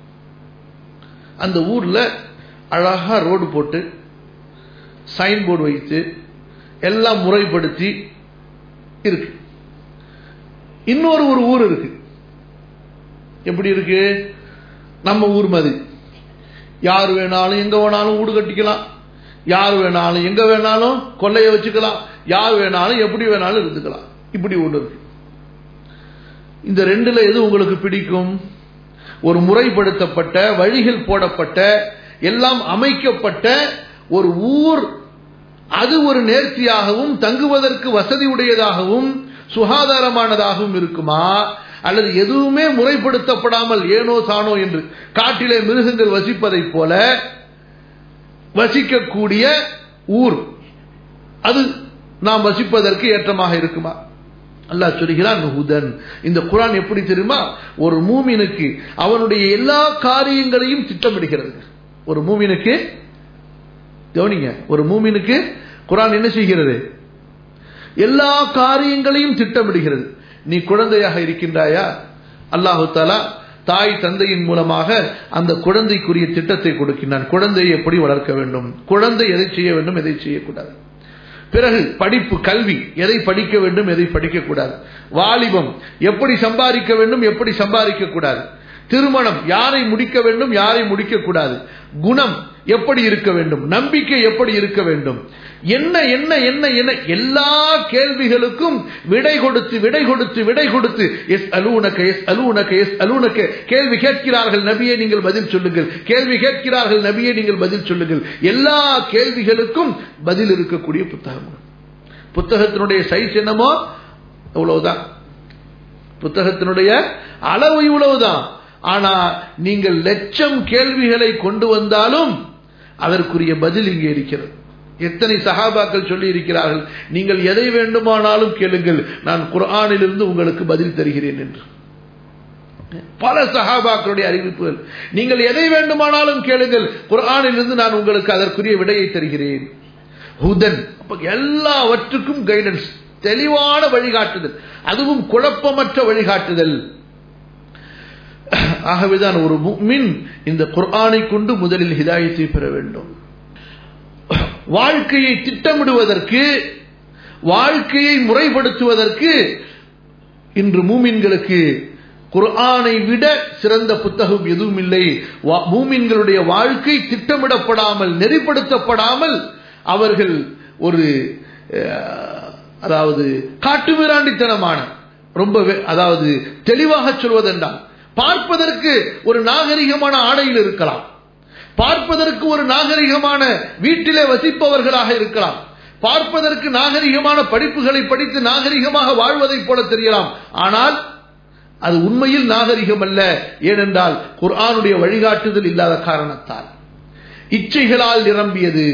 அந்த ஊர்ல அழகா ரோடு போட்டு சைன் போர்டு வைத்து எல்லாம் முறைப்படுத்தி இருக்கு இன்னொரு ஒரு ஊர் இருக்கு எப்படி இருக்கு நம்ம ஊர் மாதிரி யார் வேணாலும் எங்க வேணாலும் வீடு கட்டிக்கலாம் யார் வேணாலும் எங்க வேணாலும் கொள்ளைய வச்சுக்கலாம் யார் வேணாலும் எப்படி வேணாலும் இருந்துக்கலாம் இப்படி ஒன்று இருக்கு இந்த ரெண்டுல எது உங்களுக்கு பிடிக்கும் ஒரு முறைப்படுத்தப்பட்ட வழிகள் போடப்பட்ட எல்லாம் அமைக்கப்பட்ட ஒரு ஊர் அது ஒரு நேர்த்தியாகவும் தங்குவதற்கு வசதி உடையதாகவும் சுகாதாரமானதாகவும் இருக்குமா அல்லது எதுவுமே முறைப்படுத்தப்படாமல் ஏனோ சானோ என்று காட்டிலே மிருகங்கள் வசிப்பதைப் போல வசிக்கக்கூடிய ஊர் அது நாம் வசிப்பதற்கு ஏற்றமாக இருக்குமா அல்லாஹ் சொல்கிறான் ஹுதன் இந்த குரான் எப்படி தெரியுமா ஒரு மூமினுக்கு அவனுடைய எல்லா காரியங்களையும் திட்டமிடுகிறது ஒரு மூமினுக்கு கவனிங்க ஒரு மூமினுக்கு குரான் என்ன செய்கிறது எல்லா காரியங்களையும் திட்டமிடுகிறது நீ குழந்தையாக இருக்கின்றாயா அல்லாஹு தாலா தாய் தந்தையின் மூலமாக அந்த குழந்தைக்குரிய திட்டத்தை கொடுக்கின்றான் குழந்தையை எப்படி வளர்க்க வேண்டும் குழந்தை எதை செய்ய வேண்டும் எதை செய்யக்கூடாது பிறகு படிப்பு கல்வி எதை படிக்க வேண்டும் எதை படிக்கக்கூடாது வாலிபம் எப்படி சம்பாதிக்க வேண்டும் எப்படி சம்பாதிக்க கூடாது திருமணம் யாரை முடிக்க வேண்டும் யாரை முடிக்க கூடாது குணம் எப்படி இருக்க வேண்டும் நம்பிக்கை எப்படி இருக்க வேண்டும் என்ன என்ன என்ன என்ன எல்லா கேள்விகளுக்கும் விடை கொடுத்து விடை கொடுத்து விடை கொடுத்து எஸ் அலூனக்க எஸ் அலூனக்க எஸ் அலூனக்க கேள்வி கேட்கிறார்கள் நபியே நீங்கள் பதில் சொல்லுங்கள் கேள்வி கேட்கிறார்கள் நபியே நீங்கள் பதில் சொல்லுங்கள் எல்லா கேள்விகளுக்கும் பதில் இருக்கக்கூடிய புத்தகம் புத்தகத்தினுடைய சைஸ் என்னமோ அவ்வளவுதான் புத்தகத்தினுடைய அளவு இவ்வளவுதான் ஆனா நீங்கள் லட்சம் கேள்விகளை கொண்டு வந்தாலும் அதற்குரிய பதில் இங்கே இருக்கிறது எத்தனை சகாபாக்கள் சொல்லி இருக்கிறார்கள் நீங்கள் எதை வேண்டுமானாலும் கேளுங்கள் நான் குர்ஆனிலிருந்து உங்களுக்கு பதில் தருகிறேன் என்று பல சகாபாக்களுடைய அறிவிப்புகள் நீங்கள் எதை வேண்டுமானாலும் கேளுங்கள் குர்ஆனிலிருந்து நான் உங்களுக்கு அதற்குரிய விடையை தருகிறேன் ஹுதன் அப்ப எல்லாவற்றுக்கும் கைடன்ஸ் தெளிவான வழிகாட்டுதல் அதுவும் குழப்பமற்ற வழிகாட்டுதல் ஆகவேதான் ஒரு மின் இந்த குர்ஆனை கொண்டு முதலில் ஹிதாயத்தை பெற வேண்டும் வாழ்க்கையை திட்டமிடுவதற்கு வாழ்க்கையை முறைப்படுத்துவதற்கு இன்று மூமின்களுக்கு குர்ஆனை விட சிறந்த புத்தகம் எதுவும் இல்லை மூமின்களுடைய வாழ்க்கை திட்டமிடப்படாமல் நெறிப்படுத்தப்படாமல் அவர்கள் ஒரு அதாவது காட்டுமிராண்டித்தனமான ரொம்ப அதாவது தெளிவாக சொல்வதென்றால் பார்ப்பதற்கு ஒரு நாகரிகமான ஆடையில் இருக்கலாம் பார்ப்பதற்கு ஒரு நாகரிகமான வீட்டிலே வசிப்பவர்களாக இருக்கலாம் பார்ப்பதற்கு நாகரிகமான படிப்புகளை படித்து நாகரிகமாக வாழ்வதைப் போல தெரியலாம் ஆனால் அது உண்மையில் நாகரிகம் அல்ல ஏனென்றால் குர்ஆனுடைய வழிகாட்டுதல் இல்லாத காரணத்தால் இச்சைகளால் நிரம்பியது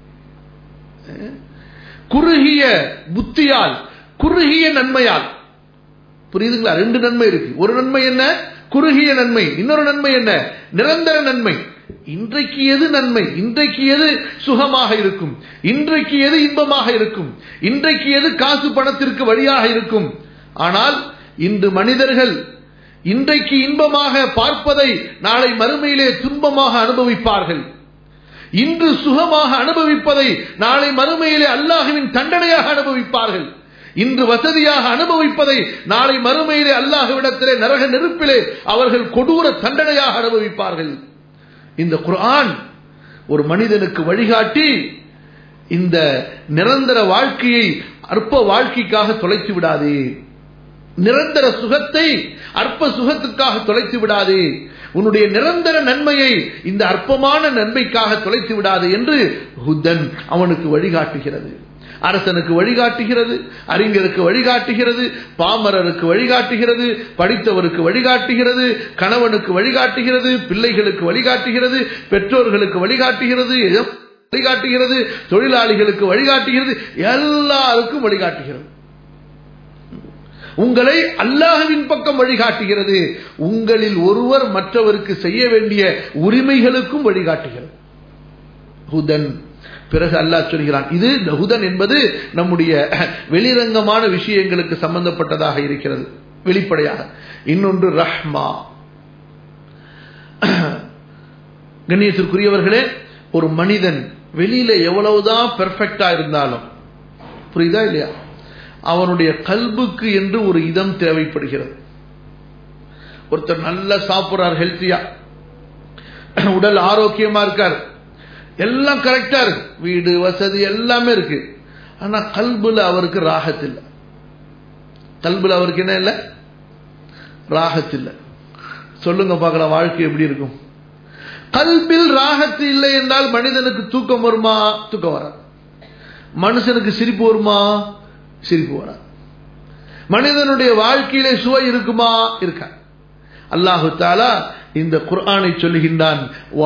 குறுகிய புத்தியால் குறுகிய நன்மையால் புரியுதுங்களா ரெண்டு நன்மை இருக்கு ஒரு நன்மை என்ன குறுகிய நன்மை இன்னொரு நன்மை என்ன நிரந்தர நன்மை இன்றைக்கு எது நன்மை இன்றைக்கு எது சுகமாக இருக்கும் இன்றைக்கு எது இன்பமாக இருக்கும் இன்றைக்கு எது காசு பணத்திற்கு வழியாக இருக்கும் ஆனால் இன்று மனிதர்கள் இன்றைக்கு இன்பமாக பார்ப்பதை நாளை மறுமையிலே துன்பமாக அனுபவிப்பார்கள் இன்று சுகமாக அனுபவிப்பதை நாளை மறுமையிலே அல்லாஹுவின் தண்டனையாக அனுபவிப்பார்கள் இன்று வசதியாக அனுபவிப்பதை நாளை மறுமையிலே அல்லாஹுவிடத்திலே நரக நெருப்பிலே அவர்கள் கொடூர தண்டனையாக அனுபவிப்பார்கள் இந்த குர்ஆன் ஒரு மனிதனுக்கு வழிகாட்டி இந்த நிரந்தர வாழ்க்கையை அற்ப வாழ்க்கைக்காக தொலைத்து விடாதே நிரந்தர சுகத்தை அற்ப சுகத்துக்காக தொலைத்து விடாதே உன்னுடைய நிரந்தர நன்மையை இந்த அற்பமான நன்மைக்காக தொலைத்து விடாது என்று ஹுத்தன் அவனுக்கு வழிகாட்டுகிறது அரசனுக்கு வழிகாட்டுகிறது அறிஞருக்கு வழிகாட்டுகிறது பாமரருக்கு வழிகாட்டுகிறது படித்தவருக்கு வழிகாட்டுகிறது கணவனுக்கு வழிகாட்டுகிறது பிள்ளைகளுக்கு வழிகாட்டுகிறது பெற்றோர்களுக்கு வழிகாட்டுகிறது வழிகாட்டுகிறது தொழிலாளிகளுக்கு வழிகாட்டுகிறது எல்லாருக்கும் வழிகாட்டுகிறது உங்களை அல்லாஹுவின் பக்கம் வழிகாட்டுகிறது உங்களில் ஒருவர் மற்றவருக்கு செய்ய வேண்டிய உரிமைகளுக்கும் வழிகாட்டுகிறது ஹுதன் பிறகு அல்லாஹ் சொல்கிறான் இது ஹுதன் என்பது நம்முடைய வெளிரங்கமான விஷயங்களுக்கு சம்பந்தப்பட்டதாக இருக்கிறது வெளிப்படையாக இன்னொன்று ரஹ்மா கண்ணியத்திற்குரியவர்களே ஒரு மனிதன் வெளியில எவ்வளவுதான் பெர்ஃபெக்டா இருந்தாலும் புரியுதா இல்லையா அவனுடைய கல்புக்கு என்று ஒரு இதம் தேவைப்படுகிறது ஒருத்தர் நல்லா சாப்பிட்றார் ஹெல்த்தியா உடல் ஆரோக்கியமா இருக்கார் எல்லாம் கரெக்டா இருக்கு வீடு வசதி எல்லாமே இருக்கு ஆனா கல்புல அவருக்கு ராகத் இல்லை கல்புல அவருக்கு என்ன இல்லை ராகத் இல்லை சொல்லுங்க பார்க்கலாம் வாழ்க்கை எப்படி இருக்கும் கல்பில் ராகத்து இல்லை என்றால் மனிதனுக்கு தூக்கம் வருமா தூக்கம் வராது மனுஷனுக்கு சிரிப்பு வருமா சிரிப்பு வராது மனிதனுடைய வாழ்க்கையிலே சுவை இருக்குமா இருக்கா அல்லாஹு தாலா இந்த குர்ஆனை சொல்லுகின்றான்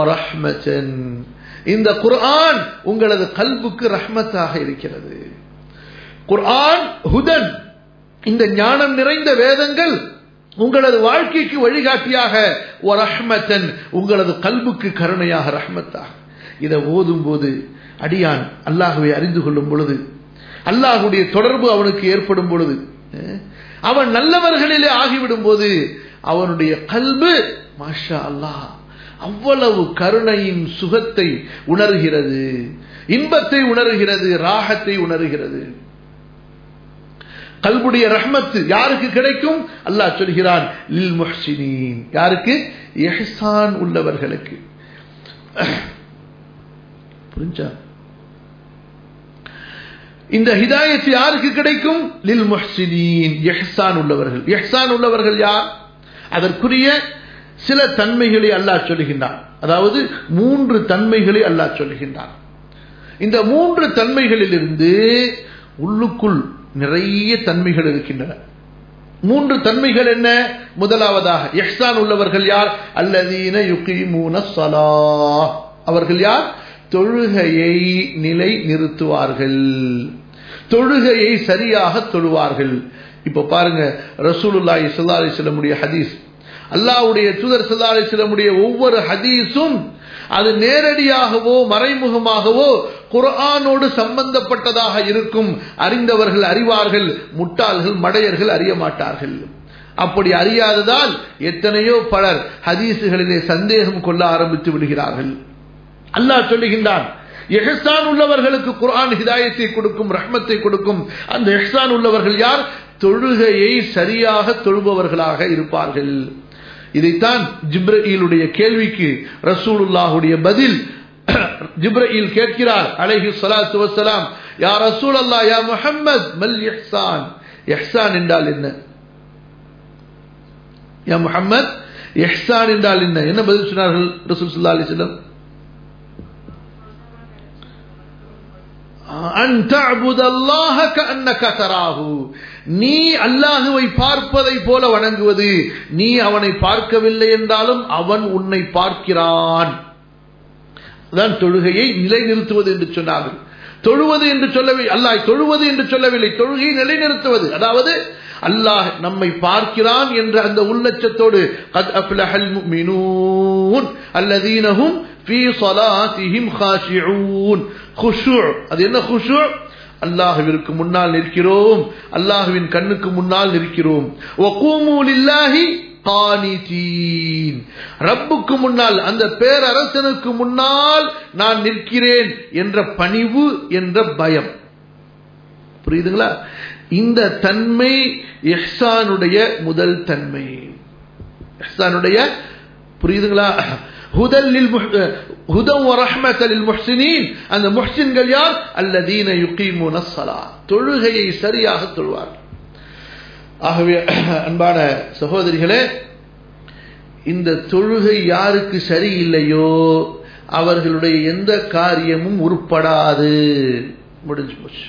இந்த குர்ஆன் உங்களது கல்புக்கு ரஹ்மத்தாக இருக்கிறது குர்ஆன் ஹுதன் இந்த ஞானம் நிறைந்த வேதங்கள் உங்களது வாழ்க்கைக்கு வழிகாட்டியாக ரஹ்மத்தன் உங்களது கல்புக்கு கருணையாக ரஹ்மத்தாக இதை ஓதும் போது அடியான் அல்லாஹுவை அறிந்து கொள்ளும் பொழுது அல்லாஹுடைய தொடர்பு அவனுக்கு ஏற்படும் பொழுது அவன் நல்லவர்களிலே ஆகிவிடும் போது அவனுடைய கல்பு மாஷா அல்லாஹ் அவ்வளவு கருணையின் சுகத்தை உணர்கிறது இன்பத்தை உணர்கிறது ராகத்தை உணர்கிறது கல்புடைய ரஹ்மத்து யாருக்கு கிடைக்கும் அல்லாஹ் சொல்கிறான் லில் முஹ்சினீன் யாருக்கு எஹ்சான் உள்ளவர்களுக்கு புரிஞ்சா இந்த ஹிதாயத் யாருக்கு கிடைக்கும் லில் முஹ்சினீன் எஹ்சான் உள்ளவர்கள் எஹ்சான் உள்ளவர்கள் யார் அதற்குரிய சில தன்மைகளை அல்லாஹ் சொல்லுகின்றான் அதாவது மூன்று தன்மைகளை அல்லாஹ் சொல்லுகின்றான் இந்த மூன்று தன்மைகளிலிருந்து உள்ளுக்குள் நிறைய தன்மைகள் இருக்கின்றன மூன்று தன்மைகள் என்ன முதலாவதாக எஹ்சான் உள்ளவர்கள் யார் அல்லதீன யுகீமூன ஸலா அவர்கள் யார் தொழுகையை நிலை நிறுத்துவார்கள் தொழுகையை சரியாக தொழுவார்கள் இப்ப பாருங்க ரசூலுல்லாஹி ஸல்லல்லாஹு அலைஹி வஸல்லமுடைய ஹதீஸ் அல்லாஹ்வுடைய தூதர் ஸல்லல்லாஹு அலைஹி வஸல்லமுடைய ஒவ்வொரு ஹதீஸும் அது நேரடியாகவோ மறைமுகமாகவோ குர்ஆனோடு சம்பந்தப்பட்டதாக இருக்கும் அறிந்தவர்கள் அறிவார்கள் முட்டாள்கள் மடையர்கள் அறிய மாட்டார்கள் அப்படி அறியாததால் எத்தனையோ பலர் ஹதீசுகளிலே சந்தேகம் கொள்ள ஆரம்பித்து விடுகிறார்கள் அல்லாஹ் சொல்லுகின்றான் எஹ்சான் உள்ளவர்களுக்கு குர்ஆன் ஹிதாயத்தை கொடுக்கும் ரஹ்மத்தை கொடுக்கும் அந்த எஹ்சான் உள்ளவர்கள் யார் தொழுகையை சரியாக தொழுபவர்களாக இருப்பார்கள் இதைத்தான் ஜிப்ரஈலுடைய கேள்விக்கு ரசூலுல்லாஹுடைய பதில் ஜிப்ரயில் கேட்கிறார் அலைஹி ஸலாத்து வஸலாம் யா ரசூல் அல்லாஹ் யா முஹம்மத் மல் இஹ்சான் இஹ்சான் என்றால் என்ன யா முஹம்மத் இஹ்சான் என்றால் என்ன என்ன பதில் சொன்னார்கள் ரசூல் ஸல்லல்லாஹு அலைஹி வஸல்லம் அன் தஅபுதல்லாஹ கஅன்னக தராஹு நீ அல்லாஹுவை பார்ப்பதை போல வணங்குவது நீ அவனை பார்க்கவில்லை என்றாலும் அவன் உன்னை பார்க்கிறான் அதான் தொழுகையை நிலைநிறுத்துவது என்று சொன்னார்கள் தொழுவது என்று சொல்லவில்லை அல்லாஹ் தொழுவது என்று சொல்லவில்லை தொழுகையை நிலைநிறுத்துவது அதாவது அல்லாஹ் நம்மை பார்க்கிறான் என்ற அந்த உள்ளச்சத்தோடு قد أفلح المؤمنون الذين هم في صلاتهم خاشعون خشوع அது என்ன خشوع அல்லாஹ்விற்கு முன்னால் நிற்கிறோம் அல்லாஹ்வின் கண்ணுக்கு முன்னால் நிற்கிறோம் وقوموا لله قانتين ரப்புக்கு முன்னால் அந்த பேரரசனுக்கு முன்னால் நான் நிற்கிறேன் என்ற பணிவு என்ற பயம் புரியுதுங்களா இந்த தன்மை இஹ்சானுடைய முதல் தன்மை இஹ்சானுடைய புரியுதுங்களா ஹுதல்லில் ஹுதம் ரஹ்மத்தலில் முஹ்சினீன் அந்த முஹ்சின்கள் யார் அல்லதீன யுகீமுன ஸலா தொழுகையை சரியாக தொழுவார்கள் ஆகவே அன்பான சகோதரிகளே இந்த தொழுகை யாருக்கு சரியில்லையோ அவர்களுடைய எந்த காரியமும் உருப்படாது முடிஞ்சு போச்சு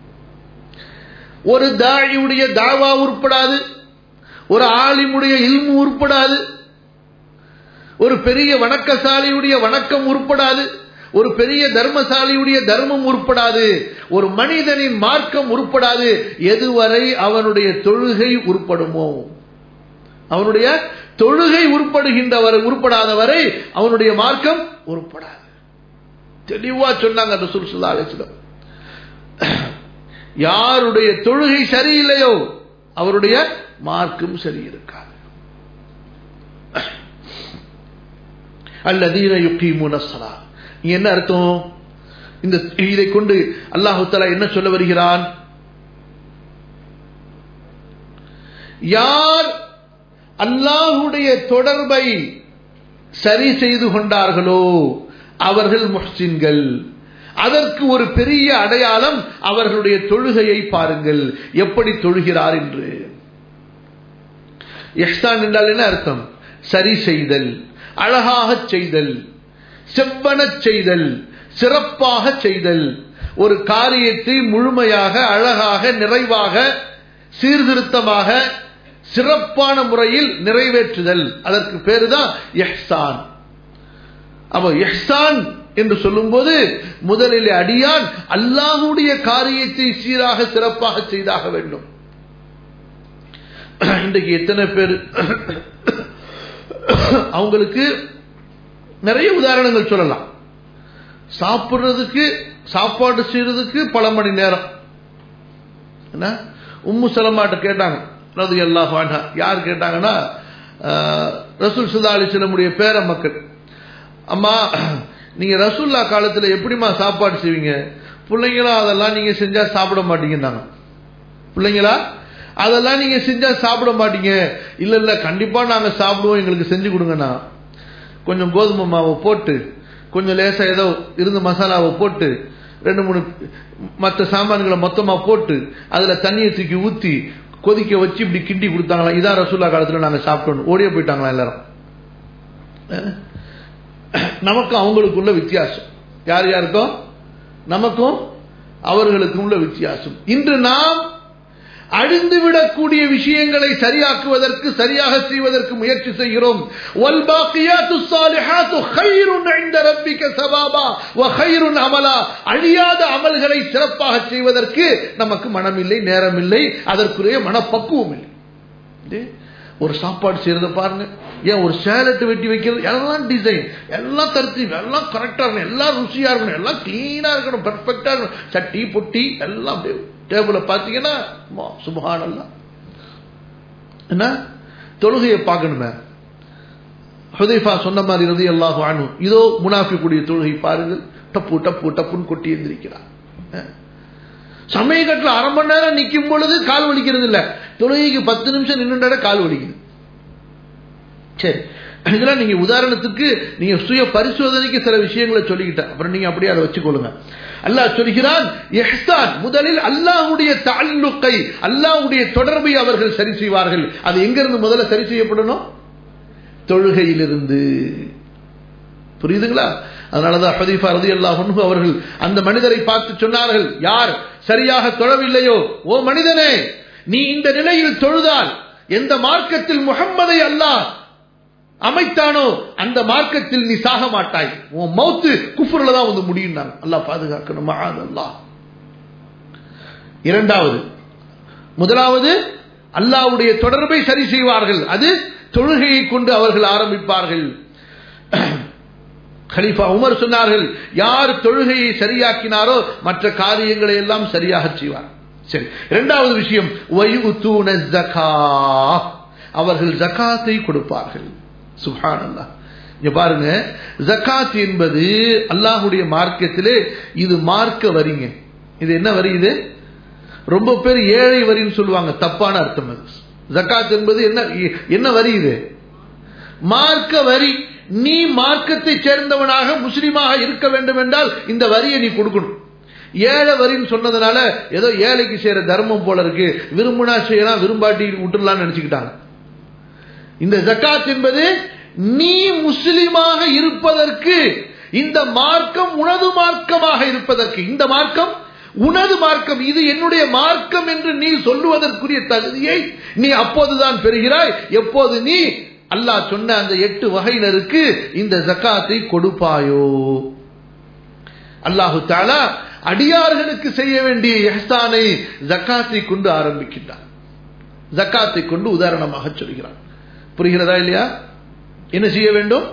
ஒரு தாழியுடைய தாவா உருப்படாது ஒரு ஆலிமுடைய இல்மு உருப்படாது ஒரு பெரிய வணக்கசாலியுடைய வணக்கம் உருப்படாது ஒரு பெரிய தர்மசாலியுடைய தர்மம் உருப்படாது ஒரு மனிதனின் மார்க்கம் உருப்படாது எதுவரை அவனுடைய தொழுகை உருப்படுமோ அவனுடைய தொழுகை உருப்படுகின்றவர் உருப்படாத வரை அவனுடைய மார்க்கம் உருப்படாது தெளிவா சொன்னாங்க ரசூல் சுல்லா அலிஸ்லம் யாருடைய தொழுகை சரியில்லையோ அவருடைய மார்க்கும் சரி இருக்காது அல்லதீன யுக்கீமுன ஸலா என்ன அர்த்தம் இந்த இதை கொண்டு அல்லாஹு தஆலா என்ன சொல்ல வருகிறான் யார் அல்லாஹுடைய தொடர்பை சரி செய்து கொண்டார்களோ அவர்கள் முஹ்சின்கள் அதற்கு ஒரு பெரிய அடையாளம் அவர்களுடைய தொழுகையை பாருங்கள் எப்படி தொழுகிறார் என்று எஹ்சான் என்றால் என்ன அர்த்தம் சரி செய்தல் அழகாக செய்தல் செவ்வனச் செய்தல் சிறப்பாக செய்தல் ஒரு காரியத்தை முழுமையாக அழகாக நிறைவாக சீர்திருத்தமாக சிறப்பான முறையில் நிறைவேற்றுதல் அதற்கு பேருதான் எஹ்சான் அப்ப எஹ்சான் என்று சொல்லும்போது முதலில் அடியான் அல்லாஹுடைய காரியத்தை சீராக சிறப்பாக செய்தாக வேண்டும் இன்றைக்கு எத்தனை பேர் அவங்களுக்கு நிறைய உதாரணங்கள் சொல்லலாம் சாப்பிடுறதுக்கு சாப்பாடு செய்யறதுக்கு பல மணி நேரம் என்ன உம்மு சலமாட்ட கேட்டாங்க ரது எல்லா யார் கேட்டாங்கன்னா ரசூல் சுல்லா அலிஸ்லமுடைய பேர மக்கள் அம்மா நீங்க ரசூல்லா காலத்துல எப்படிமா சாப்பாடு செய்வீங்க பிள்ளைங்களா அதெல்லாம் நீங்க செஞ்சா சாப்பிட மாட்டீங்கன்னாங்க பிள்ளைங்களா அதெல்லாம் நீங்க செஞ்சா சாப்பிட மாட்டீங்க இல்ல இல்ல கண்டிப்பா நாங்க சாப்பிடுவோம் எங்களுக்கு செஞ்சு கொடுங்கண்ணா கொஞ்சம் கோதுமை மாவை போட்டு கொஞ்சம் லேசா ஏதோ இருந்த மசாலாவை போட்டு ரெண்டு மூணு மற்ற சாமான்களை மொத்தமா போட்டு அதுல தண்ணியை தூக்கி ஊத்தி கொதிக்க வச்சு இப்படி கிண்டி கொடுத்தாங்களா இதான் ரசூல்லா காலத்துல நாங்க சாப்பிட்டோம் ஓடிய போயிட்டாங்களா எல்லாரும் நமக்கும் அவங்களுக்குள்ள வித்தியாசம் யார் யாருக்கும் நமக்கும் அவர்களுக்கும் உள்ள வித்தியாசம் இன்று நாம் அழிந்துவிடக்கூடிய விஷயங்களை சரியாக்குவதற்கு சரியாக செய்வதற்கு முயற்சி செய்கிறோம் அழியாத அமல்களை சிறப்பாக செய்வதற்கு நமக்கு மனமில்லை நேரமில்லை அதற்குரிய மனப்பக்குவம் இல்லை ஒரு சாப்பாடு செய்யறத பாருங்க ஏன் ஒரு சேலட் வெட்டி வைக்கிறது எல்லாம் டிசைன் எல்லாம் தருத்தி எல்லாம் கரெக்டா இருக்கணும் எல்லாம் ருசியா இருக்கணும் எல்லாம் கிளீனா இருக்கணும் பெர்ஃபெக்டா இருக்கணும் சட்டி பொட்டி எல்லாம் அப்படியே டேபிள பாத்தீங்கன்னா சுபகானல்லாம் என்ன தொழுகையை பார்க்கணுமே ஹுதைஃபா சொன்ன மாதிரி இருந்து எல்லா அணு இதோ முனாஃபிக்குடைய தொழுகை பாருங்கள் டப்பு டப்பு டப்புன்னு கொட்டி எந்திரிக்கிறார் சமயக்கட்டில் அரை மணி நேரம் நிற்கும் பொழுது கால் வலிக்கிறது இல்ல தொழுகைக்கு பத்து நிமிஷம் நின்றுட கால் வலிக்குது சரி இதெல்லாம் நீங்க உதாரணத்துக்கு நீங்க சுய பரிசோதனைக்கு சில விஷயங்களை சொல்லிக்கிட்டேன் அப்புறம் நீங்க அப்படியே அதை வச்சுக்கொள்ளுங்க அல்லாஹ் சொல்கிறான் எஹ்சான் முதலில் அல்லாஹ்வுடைய தால்லுக்கை அல்லாஹ்வுடைய தொடர்பை அவர்கள் சரி செய்வார்கள் அது எங்க இருந்து முதல்ல சரி செய்யப்படணும் தொழுகையிலிருந்து புரியுதுங்களா அதனாலதான் ஹதீஃபா ரதி அல்லாஹ் அவர்கள் அந்த மனிதரை பார்த்து சொன்னார்கள் யார் சரியாக தொழவில்லையோ ஓ மனிதனே நீ இந்த நிலையில் தொழுதால் எந்த மார்க்கத்தில் முகம்மதை அல்லாஹ் அமைத்தானோ அந்த மார்க்கத்தில் நீ சாக மாட்டாய் உன் மௌத்து குஃபுரில் தான் வந்து முடியும் அல்லாஹ் பாதுகாக்கணும் அல்லாஹ் இரண்டாவது முதலாவது அல்லாவுடைய தொடர்பை சரி செய்வார்கள் அது தொழுகையை கொண்டு அவர்கள் ஆரம்பிப்பார்கள் கலீஃபா உமர் சொன்னார்கள் யார் தொழுகையை சரியாக்கினாரோ மற்ற காரியங்களை எல்லாம் சரியாக செய்வார் சரி இரண்டாவது விஷயம் அவர்கள் ஜக்காத்தை கொடுப்பார்கள் சுஹான் அல்லா இங்க பாருங்க ஜக்காத் என்பது அல்லாஹுடைய மார்க்கத்திலே இது மார்க்க வரிங்க இது என்ன வரி இது ரொம்ப பேர் ஏழை வரின்னு சொல்லுவாங்க தப்பான அர்த்தம் அது ஜக்காத் என்பது என்ன என்ன வரி இது மார்க்க வரி நீ மார்க்கத்தை சேர்ந்தவனாக முஸ்லீமாக இருக்க வேண்டும் என்றால் இந்த வரியை நீ கொடுக்கணும் ஏழை வரின்னு சொன்னதுனால ஏதோ ஏழைக்கு செய்யற தர்மம் போல இருக்கு விரும்புனா செய்யலாம் விரும்பாட்டி விட்டுடலாம்னு நினைச்சுக்கிட்டாங்க இந்த ஜக்காத் என்பது நீ முஸ்லிமாக இருப்பதற்கு இந்த மார்க்கம் உனது மார்க்கமாக இருப்பதற்கு இந்த மார்க்கம் உனது மார்க்கம் இது என்னுடைய மார்க்கம் என்று நீ சொல்லுவதற்குரிய தகுதியை நீ அப்போதுதான் பெறுகிறாய் எப்போது நீ அல்லாஹ் சொன்ன அந்த எட்டு வகையினருக்கு இந்த ஜக்காத்தை கொடுப்பாயோ அல்லாஹு தாலா அடியார்களுக்கு செய்ய வேண்டிய எஹ்சானை ஜக்காத்தை கொண்டு ஆரம்பிக்கின்றான் ஜக்காத்தை கொண்டு உதாரணமாக சொல்கிறான் புரிகிறதா இல்லையா என்ன செய்ய வேண்டும்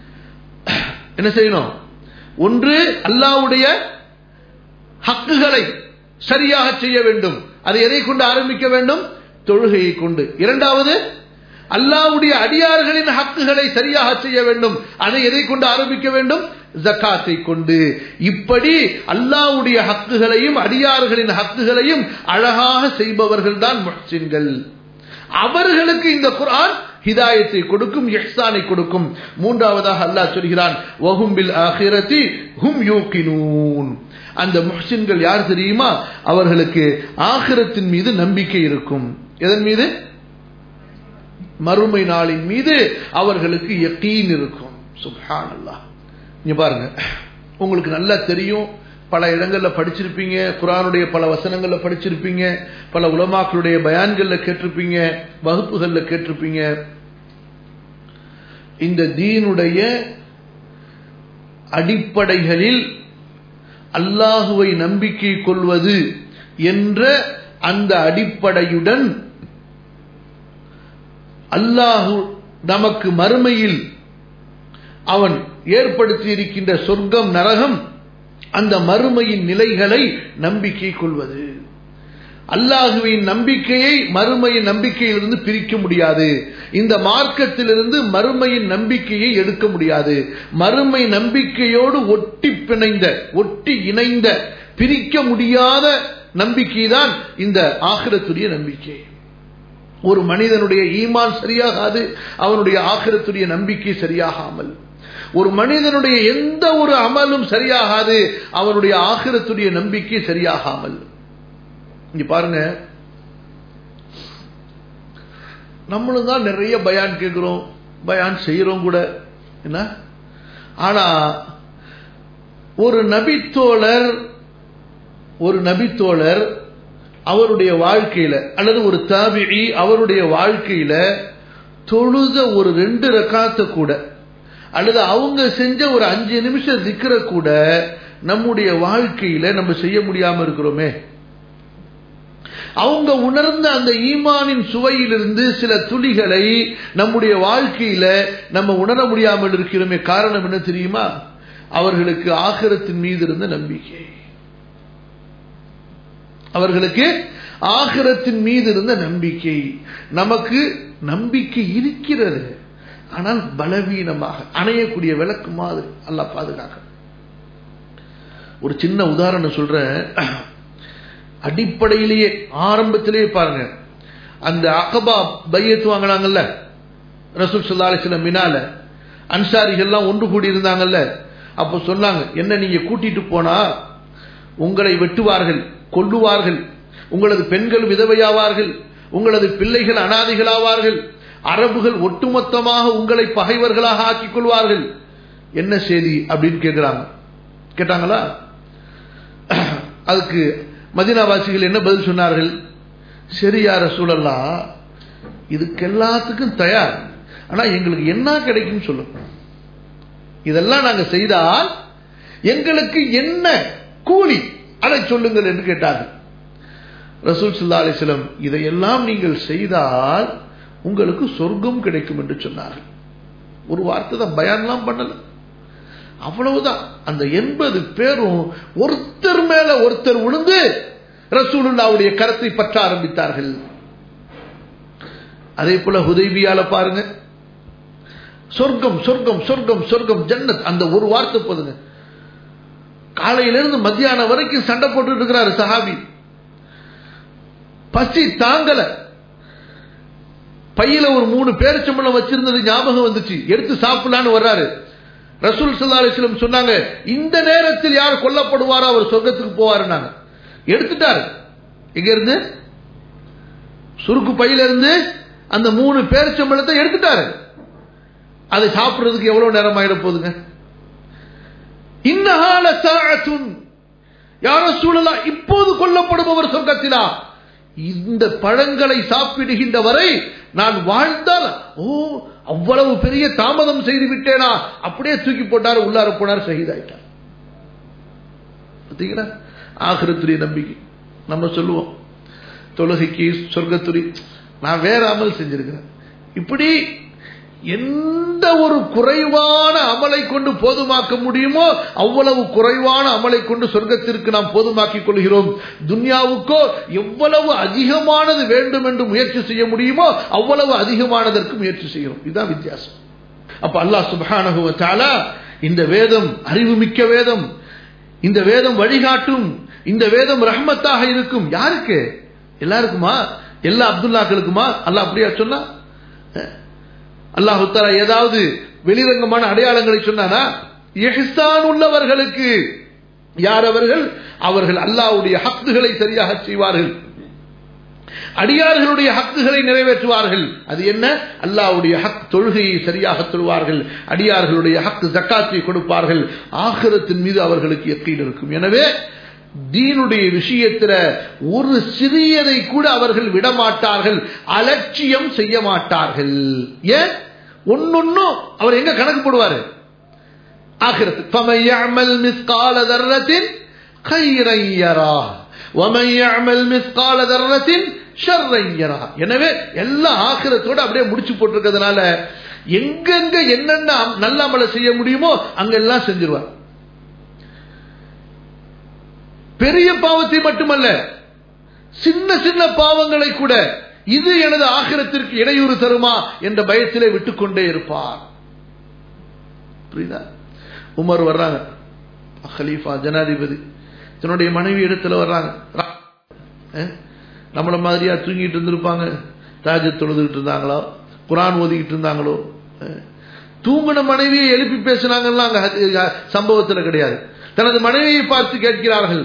என்ன செய்யணும் ஒன்று அல்லாவுடைய ஹக்குகளை சரியாக செய்ய வேண்டும் அதை எதை கொண்டு ஆரம்பிக்க வேண்டும் தொழுகையை கொண்டு இரண்டாவது அல்லாவுடைய அடியார்களின் ஹக்குகளை சரியாக செய்ய வேண்டும் அதை எதை கொண்டு ஆரம்பிக்க வேண்டும் ஜக்காத்தை கொண்டு இப்படி அல்லாவுடைய ஹக்குகளையும் அடியார்களின் ஹக்குகளையும் அழகாக செய்பவர்கள் தான் முஹ்சின்கள் அவர்களுக்கு இந்த குரான் ஹிதாயத்தை கொடுக்கும் எஹ்சானை கொடுக்கும் மூன்றாவதாக அல்லாஹ் சொல்கிறான் வஹும்பில் ஆஹிரத்தி ஹும் யூக்கினூன் அந்த முஹ்சின்கள் யார் தெரியுமா அவர்களுக்கு ஆகிரத்தின் மீது நம்பிக்கை இருக்கும் எதன் மீது மறுமை நாளின் மீது அவர்களுக்கு யக்கீன் இருக்கும் சுப்ஹான் அல்லாஹ் இங்க பாருங்க உங்களுக்கு நல்லா தெரியும் பல இடங்கள்ல படிச்சிருப்பீங்க குரானுடைய பல வசனங்கள்ல படிச்சிருப்பீங்க பல உலமாக்களுடைய பயான்கள்ல கேட்டிருப்பீங்க வகுப்புகள்ல கேட்டிருப்பீங்க இந்த தீனுடைய அடிப்படைகளில் அல்லாஹுவை நம்பிக்கை கொள்வது என்ற அந்த அடிப்படையுடன் அல்லாஹு நமக்கு மறுமையில் அவன் ஏற்படுத்தி இருக்கின்ற சொர்க்கம் நரகம் அந்த மறுமையின் நிலைகளை நம்பிக்கை கொள்வது அல்லாஹுவின் நம்பிக்கையை மறுமையின் நம்பிக்கையிலிருந்து பிரிக்க முடியாது இந்த மார்க்கத்திலிருந்து மறுமையின் நம்பிக்கையை எடுக்க முடியாது மறுமை நம்பிக்கையோடு ஒட்டி பிணைந்த ஒட்டி இணைந்த பிரிக்க முடியாத நம்பிக்கை தான் இந்த ஆகிரத்துடைய நம்பிக்கை ஒரு மனிதனுடைய ஈமான் சரியாகாது அவனுடைய ஆகிரத்துடைய நம்பிக்கை சரியாகாமல் ஒரு மனிதனுடைய எந்த ஒரு அமலும் சரியாகாது அவனுடைய ஆகிரத்துடைய நம்பிக்கை சரியாகாமல் இங்க பாருங்க நம்மளும் தான் நிறைய பயான் கேட்கிறோம் பயான் செய்யறோம் கூட என்ன ஆனா ஒரு நபித்தோழர் ஒரு நபித்தோழர் அவருடைய வாழ்க்கையில அல்லது ஒரு தாபிழி அவருடைய வாழ்க்கையில தொழுத ஒரு ரெண்டு ரக்காத்த கூட அல்லது அவங்க செஞ்ச ஒரு அஞ்சு நிமிஷம் திக்கிற கூட நம்முடைய வாழ்க்கையில நம்ம செய்ய முடியாம இருக்கிறோமே அவங்க உணர்ந்த அந்த ஈமானின் சுவையிலிருந்து சில துளிகளை நம்முடைய வாழ்க்கையில நம்ம உணர முடியாமல் இருக்கிறோமே காரணம் என்ன தெரியுமா அவர்களுக்கு ஆகரத்தின் மீது இருந்த நம்பிக்கை அவர்களுக்கு ஆகரத்தின் மீது இருந்த நம்பிக்கை நமக்கு நம்பிக்கை இருக்கிறது ஆனால் பலவீனமாக அணையக்கூடிய விளக்கு மாதிரி அல்ல பாதுகாக்க ஒரு சின்ன உதாரணம் சொல்றேன் அடிப்படையிலேயே ஆரம்பத்திலேயே பாருங்க அந்த அகபா பையத்து வாங்கினாங்கல்ல ரசூல் சல்லாஹ் சில மினால அன்சாரிகள்லாம் ஒன்று கூடி இருந்தாங்கல்ல அப்போ சொன்னாங்க என்ன நீங்க கூட்டிட்டு போனா உங்களை வெட்டுவார்கள் கொல்லுவார்கள் உங்களது பெண்கள் விதவையாவார்கள் உங்களது பிள்ளைகள் அனாதிகளாவார்கள் அரபுகள் ஒட்டுமொத்தமாக உங்களை பகைவர்களாக ஆக்கிக் கொள்வார்கள் என்ன செய்தி அப்படின்னு கேட்கிறாங்க கேட்டாங்களா அதுக்கு மதினாவாசிகள் என்ன பதில் சொன்னார்கள் சரி யார சூழல்லாம் இதுக்கு எல்லாத்துக்கும் தயார் ஆனா எங்களுக்கு என்ன கிடைக்கும் சொல்லுங்க இதெல்லாம் நாங்க செய்தால் எங்களுக்கு என்ன கூலி அதை சொல்லுங்கள் என்று கேட்டார்கள் ரசூல் சுல்லா அலிஸ்லம் இதையெல்லாம் நீங்கள் செய்தால் உங்களுக்கு சொர்க்கம் கிடைக்கும் என்று சொன்னார்கள் ஒரு வார்த்தை தான் பயான்லாம் பண்ணல அவ்வளவுதான் அந்த எண்பது பேரும் ஒருத்தர் மேல ஒருத்தர் விழுந்து ரசூலுல்லாவுடைய கரத்தை பற்ற ஆரம்பித்தார்கள் அதே போல ஹுதைபியால பாருங்க சொர்க்கம் சொர்க்கம் சொர்க்கம் சொர்க்கம் ஜன்னத் அந்த ஒரு வார்த்தை போதுங்க காலையிலிருந்து மத்தியானம் வரைக்கும் சண்டை போட்டு இருக்கிறாரு சஹாபி பசி தாங்கல பையில ஒரு மூணு பேரிச்சம்பளம் வச்சிருந்தது ஞாபகம் வந்துச்சு எடுத்து சாப்பிடலான்னு வர்றாரு ரசூல் சல்லா அலிஸ்லம் சொன்னாங்க இந்த நேரத்தில் யார் கொல்லப்படுவாரோ அவர் சொர்க்கத்துக்கு போவாருன்னாங்க எடுத்துட்டாரு எங்க இருந்து சுருக்கு பையில இருந்து அந்த மூணு பேரிச்சம்பளத்தை எடுத்துட்டாரு அதை சாப்பிடுறதுக்கு எவ்வளவு நேரம் ஆயிட போகுதுங்க இன்னஹால சாஅத்துன் யாரோ சூழலா இப்போது கொல்லப்படுபவர் சொர்க்கத்திலா இந்த பழங்களை சாப்பிடுகின்ற வரை நான் வாழ்ந்தால் ஓ அவ்வளவு பெரிய தாமதம் செய்து விட்டேனா அப்படியே தூக்கி போட்டார் உள்ளார போனார் சகிதாயிட்டார் பார்த்தீங்களா ஆகிரத்துடைய நம்பிக்கை நம்ம சொல்லுவோம் தொழுகைக்கு சொர்க்கத்துறை நான் வேற அமல் செஞ்சிருக்கிறேன் இப்படி எந்த ஒரு குறைவான அமலை கொண்டு போதுமாக்க முடியுமோ அவ்வளவு குறைவான அமலை கொண்டு சொர்க்கத்திற்கு நாம் போதுமாக்கிக் கொள்கிறோம் துன்யாவுக்கோ எவ்வளவு அதிகமானது வேண்டும் என்று முயற்சி செய்ய முடியுமோ அவ்வளவு அதிகமானதற்கு முயற்சி செய்கிறோம் இதுதான் வித்தியாசம் அப்ப அல்லாஹ் சுபஹானகுவத்தாலா இந்த வேதம் அறிவுமிக்க வேதம் இந்த வேதம் வழிகாட்டும் இந்த வேதம் ரஹ்மத்தாக இருக்கும் யாருக்கு எல்லாருக்குமா எல்லா அப்துல்லாக்களுக்குமா அல்லாஹ் அப்படியா சொன்னா அல்லாஹு தாலா ஏதாவது வெளிரங்கமான அடையாளங்களை சொன்னானா எஹ்சான் உள்ளவர்களுக்கு யார் அவர்கள் அவர்கள் அல்லாஹ்வுடைய ஹக்குகளை சரியாக செய்வார்கள் அடியார்களுடைய ஹக்குகளை நிறைவேற்றுவார்கள் அது என்ன அல்லாவுடைய ஹக் தொழுகையை சரியாக தொழுவார்கள் அடியார்களுடைய ஹக்கு ஜக்காத்தை கொடுப்பார்கள் ஆகிரத்தின் மீது அவர்களுக்கு எக்கீடு இருக்கும் எனவே தீனுடைய விஷயத்துல ஒரு சிறியதை கூட அவர்கள் விடமாட்டார்கள் அலட்சியம் செய்ய மாட்டார்கள் ஏன் ஒன்னொன்னும் அவர் எங்க கணக்கு போடுவாரு ஆகிறது فَمَنْ يَعْمَلْ مِثْقَالَ ذَرَّةٍ خَيْرًا يَرَهُ وَمَنْ يَعْمَلْ مِثْقَالَ ذَرَّةٍ شَرًّا يَرَهُ எனவே எல்லா ஆக்கிரத்தோட அப்படியே முடிச்சு போட்டிருக்கிறதுனால எங்கெங்க என்னென்ன நல்ல அமலை செய்ய முடியுமோ அங்கெல்லாம் செஞ்சிருவார் பெரிய பாவத்தை மட்டுமல்ல சின்ன சின்ன பாவங்களை கூட இது எனது ஆகிரத்திற்கு இடையூறு தருமா என்ற பயத்திலே விட்டுக்கொண்டே இருப்பார் புரியுதா உமர் வர்றாங்க ஹலீஃபா ஜனாதிபதி தன்னுடைய மனைவி இடத்துல வர்றாங்க நம்மள மாதிரியா தூங்கிட்டு இருந்திருப்பாங்க தாஜ தொழுதுகிட்டு இருந்தாங்களோ குரான் ஓதிக்கிட்டு இருந்தாங்களோ தூங்கின மனைவியை எழுப்பி பேசினாங்கலாம் அங்க சம்பவத்தில் கிடையாது தனது மனைவியை பார்த்து கேட்கிறார்கள்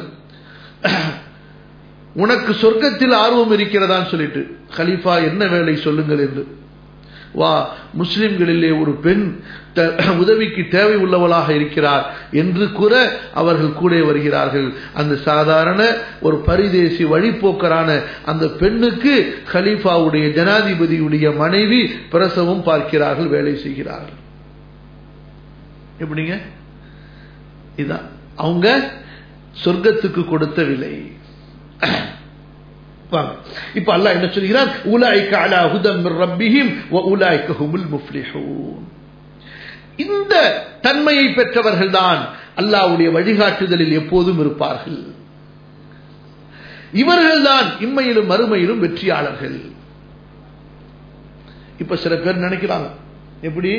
உனக்கு சொர்க்கத்தில் ஆர்வம் இருக்கிறதான்னு சொல்லிட்டு கலீஃபா என்ன வேலை சொல்லுங்கள் என்று வா முஸ்லிம்களிலே ஒரு பெண் உதவிக்கு தேவை உள்ளவளாக இருக்கிறார் என்று கூற அவர்கள் கூட வருகிறார்கள் அந்த சாதாரண ஒரு பரிதேசி வழிபோக்கரான அந்த பெண்ணுக்கு கலீஃபாவுடைய ஜனாதிபதியுடைய மனைவி பிரசவம் பார்க்கிறார்கள் வேலை செய்கிறார்கள் எப்படிங்க இதான் அவங்க சொர்க்கத்துக்கு கொடுத்த விலை இப்ப அல்லாஹ் என்ன சொல்கிறார் உலாய்க்க அலா ஹுதம் மிர் ரப்பிஹிம் வ உலாய்க்க ஹுமுல் முஃப்லிஹூன் இந்த தன்மையை பெற்றவர்கள் தான் அல்லாஹ்வுடைய வழிகாட்டுதலில் எப்போதும் இருப்பார்கள் இவர்கள் தான் இம்மையிலும் மறுமையிலும் வெற்றியாளர்கள் இப்ப சில பேர் நினைக்கிறாங்க எப்படி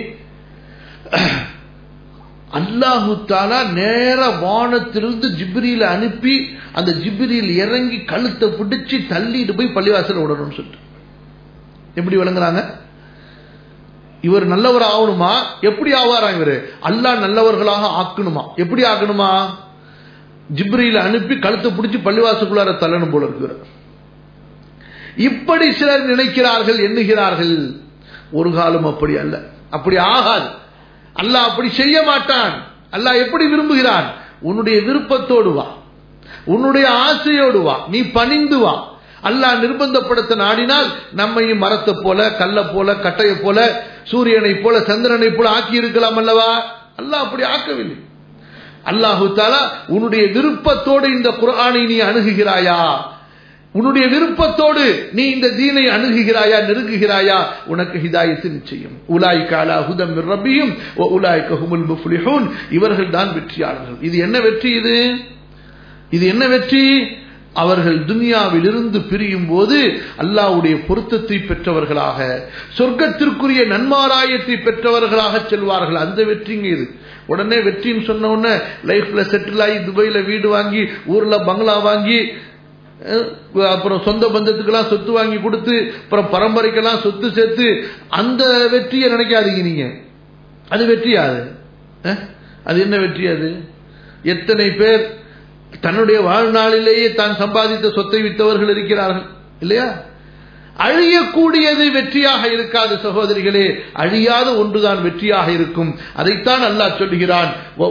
அல்லாஹு தாலா நேர வானத்திலிருந்து ஜிப்ரியில அனுப்பி அந்த ஜிப்ரியில் இறங்கி கழுத்தை பிடிச்சி தள்ளிட்டு போய் பள்ளிவாசல் விடணும்னு சொல்லிட்டு எப்படி விளங்குறாங்க இவர் நல்லவர் ஆகணுமா எப்படி ஆவாராம் இவரு அல்லாஹ் நல்லவர்களாக ஆக்கணுமா எப்படி ஆக்கணுமா ஜிப்ரியில அனுப்பி கழுத்தை பிடிச்சி பள்ளிவாசலுக்குள்ளார தள்ளணும் போல இருக்கிற இப்படி சிலர் நினைக்கிறார்கள் எண்ணுகிறார்கள் ஒரு காலம் அப்படி அல்ல அப்படி ஆகாது அல்லாஹ் அப்படி செய்ய மாட்டான் அல்லாஹ் எப்படி விரும்புகிறான் உன்னுடைய விருப்பத்தோடு வா உன்னுடைய ஆசையோடு வா நீ பணிந்து வா அல்லாஹ் நிர்பந்தப்படுத்த நாடினால் நம்மையும் மரத்தை போல கல்லை போல கட்டையை போல சூரியனை போல சந்திரனை போல ஆக்கி இருக்கலாம் அல்லவா அல்லாஹ் அப்படி ஆக்கவில்லை அல்லாஹு தாலா உன்னுடைய விருப்பத்தோடு இந்த குரானை நீ அணுகுகிறாயா உன்னுடைய விருப்பத்தோடு நீ இந்த தீனை அணுகுகிறாயா நெருங்குகிறாயா உனக்கு ஹிதாயத்து நிச்சயம் உலாய் காலா ஹுதம் ரபியும் உலாய் கஹுமுல் முஃப்லிஹூன் இவர்கள் தான் வெற்றியாளர்கள் இது என்ன வெற்றி இது இது என்ன வெற்றி அவர்கள் துனியாவில் இருந்து பிரியும் போது அல்லாவுடைய பொருத்தத்தை பெற்றவர்களாக சொர்க்கத்திற்குரிய நன்மாராயத்தை பெற்றவர்களாக செல்வார்கள் அந்த வெற்றிங்க இது உடனே வெற்றின்னு சொன்ன உடனே லைஃப்ல செட்டில் ஆகி துபாயில வீடு வாங்கி ஊர்ல பங்களா வாங்கி அப்புறம் சொந்த பந்தத்துக்கெல்லாம் சொத்து வாங்கி கொடுத்து அப்புறம் பரம்பரைக்கெல்லாம் சொத்து சேர்த்து அந்த வெற்றியை நினைக்காதீங்க நீங்க அது வெற்றியா அது அது என்ன வெற்றி அது எத்தனை பேர் தன்னுடைய வாழ்நாளிலேயே தான் சம்பாதித்த சொத்தை வித்தவர்கள் இருக்கிறார்கள் இல்லையா அழியக்கூடியது வெற்றியாக இருக்காது சகோதரிகளே அழியாத ஒன்றுதான் வெற்றியாக இருக்கும் அதைத்தான் அல்லாஹ் சொல்லுகிறான்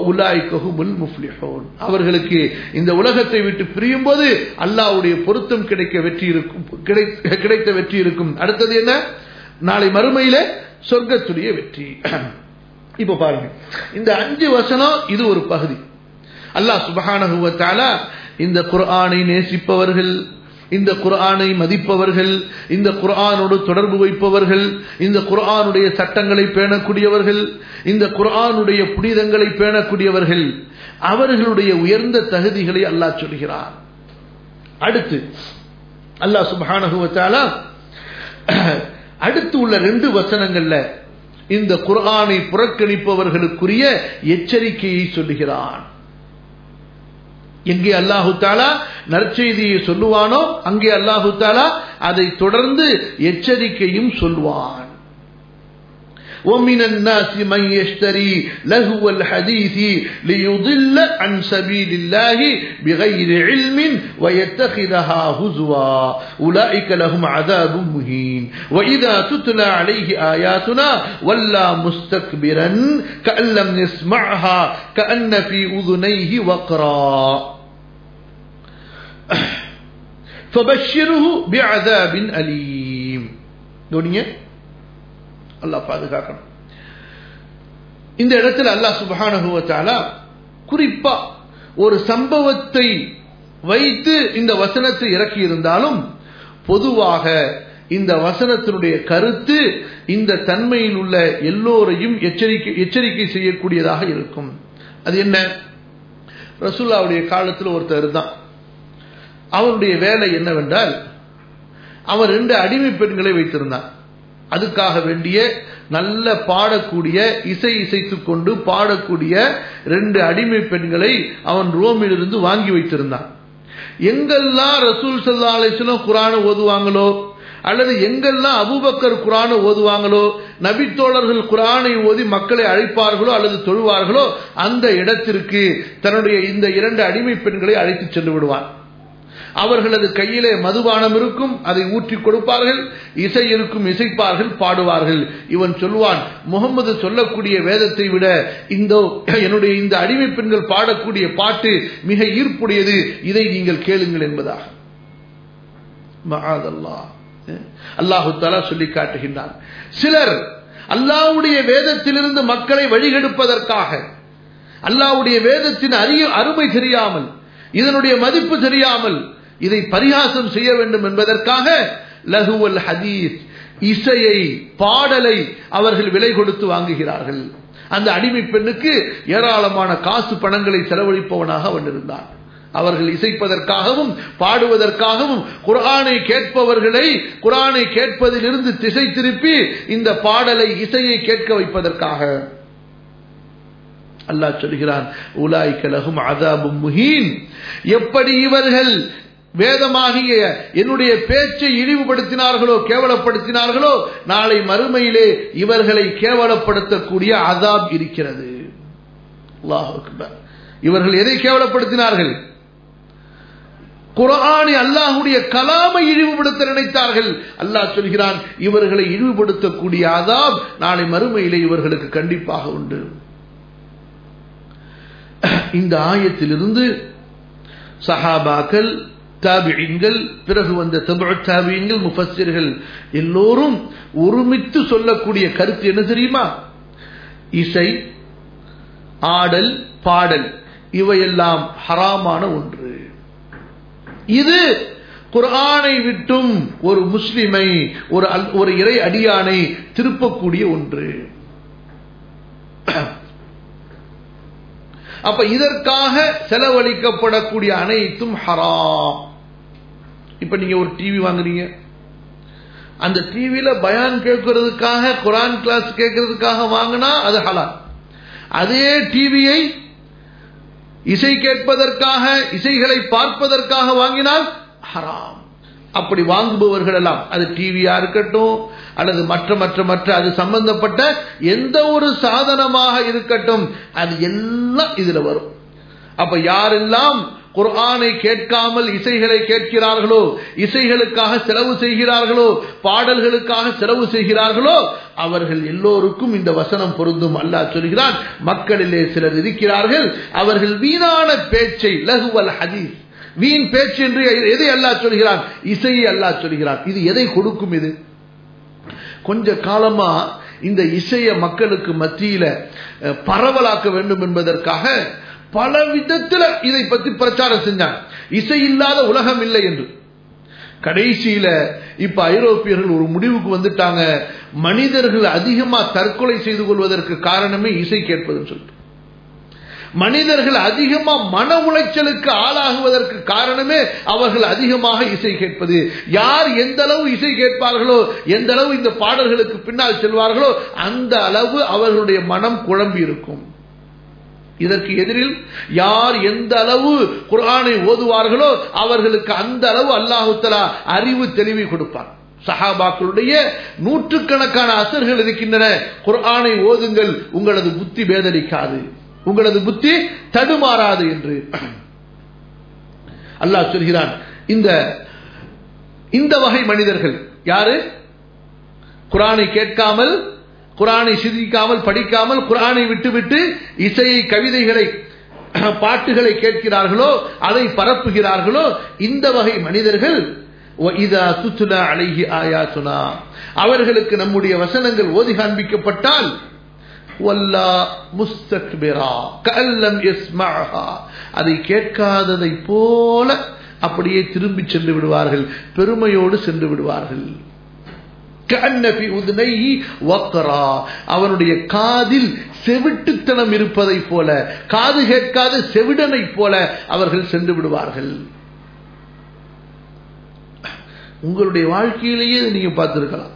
அவர்களுக்கு இந்த உலகத்தை விட்டு பிரியும் போது அல்லாவுடைய பொருத்தம் கிடைக்க வெற்றி இருக்கும் கிடைத்த வெற்றி இருக்கும் அடுத்தது என்ன நாளை மறுமையில சொர்க்கத்துடைய வெற்றி இப்ப பாருங்க இந்த அஞ்சு வசனம் இது ஒரு பகுதி அல்லாஹ் சுபகானுவத்தால இந்த குர்ஆனை நேசிப்பவர்கள் இந்த குர்ஆனை மதிப்பவர்கள் இந்த குர்ஆனோடு தொடர்பு வைப்பவர்கள் இந்த குர்ஆனுடைய சட்டங்களை பேணக்கூடியவர்கள் இந்த குர்ஆனுடைய புனிதங்களை பேணக்கூடியவர்கள் அவர்களுடைய உயர்ந்த தகுதிகளை அல்லாஹ் சொல்கிறார் அடுத்து அல்லாஹ் சுபஹானஹுவத்தால அடுத்து உள்ள ரெண்டு வசனங்கள்ல இந்த குர்ஆனை புறக்கணிப்பவர்களுக்குரிய எச்சரிக்கையை சொல்லுகிறான் எங்கே அல்லாஹு தாலா நற்செய்தியை சொல்லுவானோ அங்கே அல்லாஹு தாலா அதை தொடர்ந்து எச்சரிக்கையும் சொல்வான் ومن الناس من يشتري لهو الحديث ليضل عن سبيل الله بغير علم ويتخذها هزوا أولئك لهم عذاب مهين وإذا تتلى عليه آياتنا ولى مستكبرا كأن لم يسمعها كأن في أذنيه وقرا فبشره بعذاب أليم دنيا அல்லாஹ் பாதுகாக்கணும் இந்த இடத்துல அல்லாஹ் சுபஹானுவத்தாலா குறிப்பா ஒரு சம்பவத்தை வைத்து இந்த வசனத்தை இறக்கி இருந்தாலும் பொதுவாக இந்த வசனத்தினுடைய கருத்து இந்த தன்மையில் உள்ள எல்லோரையும் எச்சரிக்கை எச்சரிக்கை செய்யக்கூடியதாக இருக்கும் அது என்ன ரசூல்லாவுடைய காலத்தில் ஒருத்தர் தான் அவனுடைய வேலை என்னவென்றால் அவன் ரெண்டு அடிமை பெண்களை வைத்திருந்தான் அதுக்காக வேண்டிய நல்ல பாடக்கூடிய இசை இசைத்துக் கொண்டு பாடக்கூடிய ரெண்டு அடிமை பெண்களை அவன் ரோமிலிருந்து வாங்கி வைத்திருந்தான் எங்கெல்லாம் ரசூல் சல்லா அலிஸ்லாம் குரான ஓதுவாங்களோ அல்லது எங்கெல்லாம் அபுபக்கர் குரானை ஓதுவாங்களோ நபித்தோழர்கள் குரானை ஓதி மக்களை அழைப்பார்களோ அல்லது தொழுவார்களோ அந்த இடத்திற்கு தன்னுடைய இந்த இரண்டு அடிமை பெண்களை அழைத்து சென்று விடுவான் அவர்களது கையிலே மதுபானம் இருக்கும் அதை ஊற்றி கொடுப்பார்கள் இசை இருக்கும் இசைப்பார்கள் பாடுவார்கள் இவன் சொல்வான் முகமது சொல்லக்கூடிய வேதத்தை விட இந்த என்னுடைய இந்த அடிமை பெண்கள் பாடக்கூடிய பாட்டு மிக ஈர்ப்புடையது இதை நீங்கள் கேளுங்கள் என்பதாக மகாதல்லா அல்லாஹு தாலா சொல்லி காட்டுகின்றான் சிலர் அல்லாவுடைய வேதத்திலிருந்து மக்களை வழிகெடுப்பதற்காக அல்லாவுடைய வேதத்தின் அரிய அருமை தெரியாமல் இதனுடைய மதிப்பு தெரியாமல் இதை பரிகாசம் செய்ய வேண்டும் என்பதற்காக லகுவல் ஹதீஸ் இசையை பாடலை அவர்கள் விலை கொடுத்து வாங்குகிறார்கள் அந்த அடிமை பெண்ணுக்கு ஏராளமான காசு பணங்களை செலவழிப்பவனாக அவன் இருந்தான் அவர்கள் இசைப்பதற்காகவும் பாடுவதற்காகவும் குரானை கேட்பவர்களை குரானை கேட்பதிலிருந்து திசை திருப்பி இந்த பாடலை இசையை கேட்க வைப்பதற்காக அல்லாஹ் சொல்கிறான் உலாய்க்க லகும் அதாபும் முஹீன் எப்படி இவர்கள் வேதமாகிய என்னுடைய பேச்சை இழிவுபடுத்தினார்களோ கேவலப்படுத்தினார்களோ நாளை மறுமையிலே இவர்களை கேவலப்படுத்தக்கூடிய அதாப் இருக்கிறது இவர்கள் எதை கேவலப்படுத்தினார்கள் குரானை அல்லாஹுடைய கலாமை இழிவுபடுத்த நினைத்தார்கள் அல்லாஹ் சொல்கிறான் இவர்களை இழிவுபடுத்தக்கூடிய அதாப் நாளை மறுமையிலே இவர்களுக்கு கண்டிப்பாக உண்டு இந்த ஆயத்திலிருந்து சஹாபாக்கள் தாபியங்கள் பிறகு வந்த தாபியங்கள் முஃபஸ்ஸிர்கள் எல்லோரும் ஒருமித்து சொல்லக்கூடிய கருத்து என்ன தெரியுமா இசை ஆடல் பாடல் இவையெல்லாம் ஹராமான ஒன்று இது குர்ஆனை விட்டும் ஒரு முஸ்லிமை ஒரு ஒரு இறை அடியானை திருப்பக்கூடிய ஒன்று அப்ப இதற்காக செலவழிக்கப்படக்கூடிய அனைத்தும் ஹராம் இப்ப நீங்க ஒரு டிவி வாங்குறீங்க அந்த டிவியில பயான் கேட்கறதுக்காக குரான் கிளாஸ் கேட்கறதுக்காக வாங்கினா அது ஹலால் அதே டிவியை இசை கேட்பதற்காக இசைகளை பார்ப்பதற்காக வாங்கினால் ஹராம் அப்படி வாங்குபவர்கள் எல்லாம் அது டிவியா இருக்கட்டும் அல்லது மற்ற மற்ற மற்ற அது சம்பந்தப்பட்ட எந்த ஒரு சாதனமாக இருக்கட்டும் அது எல்லாம் இதுல வரும் அப்ப யாரெல்லாம் குர்ஆனை கேட்காமல் இசைகளை கேட்கிறார்களோ இசைகளுக்காக செலவு செய்கிறார்களோ பாடல்களுக்காக செலவு செய்கிறார்களோ அவர்கள் எல்லோருக்கும் இந்த வசனம் பொருந்தும் அல்லாஹ் சொல்கிறான் மக்களிலே சிலர் இருக்கிறார்கள் அவர்கள் வீணான பேச்சை லகுவல் ஹதீஸ் வீண் பேச்சு என்று எதை அல்லாஹ் சொல்கிறான் இசையை அல்லாஹ் சொல்கிறான் இது எதை கொடுக்கும் இது கொஞ்ச காலமா இந்த இசைய மக்களுக்கு மத்தியில பரவலாக்க வேண்டும் என்பதற்காக பல விதத்தில் இதை பற்றி பிரச்சாரம் செஞ்சாங்க இசை இல்லாத உலகம் இல்லை என்று கடைசியில இப்ப ஐரோப்பியர்கள் ஒரு முடிவுக்கு வந்துட்டாங்க மனிதர்கள் அதிகமா தற்கொலை செய்து கொள்வதற்கு காரணமே இசை கேட்பதுன்னு சொல்லிட்டு மனிதர்கள் அதிகமா மன உளைச்சலுக்கு ஆளாகுவதற்கு காரணமே அவர்கள் அதிகமாக இசை கேட்பது யார் எந்த அளவு இசை கேட்பார்களோ எந்த அளவு இந்த பாடல்களுக்கு பின்னால் செல்வார்களோ அந்த அளவு அவர்களுடைய மனம் குழம்பி இருக்கும் இதற்கு எதிரில் யார் எந்த அளவு குரானை ஓதுவார்களோ அவர்களுக்கு அந்த அளவு அல்லாஹுத்தலா அறிவு தெளிவை கொடுப்பார் சஹாபாக்களுடைய நூற்றுக்கணக்கான அசர்கள் இருக்கின்றன குர்ஆனை ஓதுங்கள் உங்களது புத்தி பேதலிக்காது உங்களது புத்தி தடுமாறாது என்று அல்லாஹ் சொல்கிறான் இந்த இந்த வகை மனிதர்கள் யாரு குரானை கேட்காமல் குரானை சிந்திக்காமல் படிக்காமல் குரானை விட்டுவிட்டு இசையை கவிதைகளை பாட்டுகளை கேட்கிறார்களோ அதை பரப்புகிறார்களோ இந்த வகை மனிதர்கள் அழகி ஆயாசுனா அவர்களுக்கு நம்முடைய வசனங்கள் ஓதி காண்பிக்கப்பட்டால் அதை கேட்காததை போல அப்படியே திரும்பி சென்று விடுவார்கள் பெருமையோடு சென்று விடுவார்கள் அவனுடைய காதில் செவிட்டுத்தனம் இருப்பதை போல காது கேட்காத செவிடனை போல அவர்கள் சென்று விடுவார்கள் உங்களுடைய வாழ்க்கையிலேயே நீங்க பார்த்துருக்கலாம்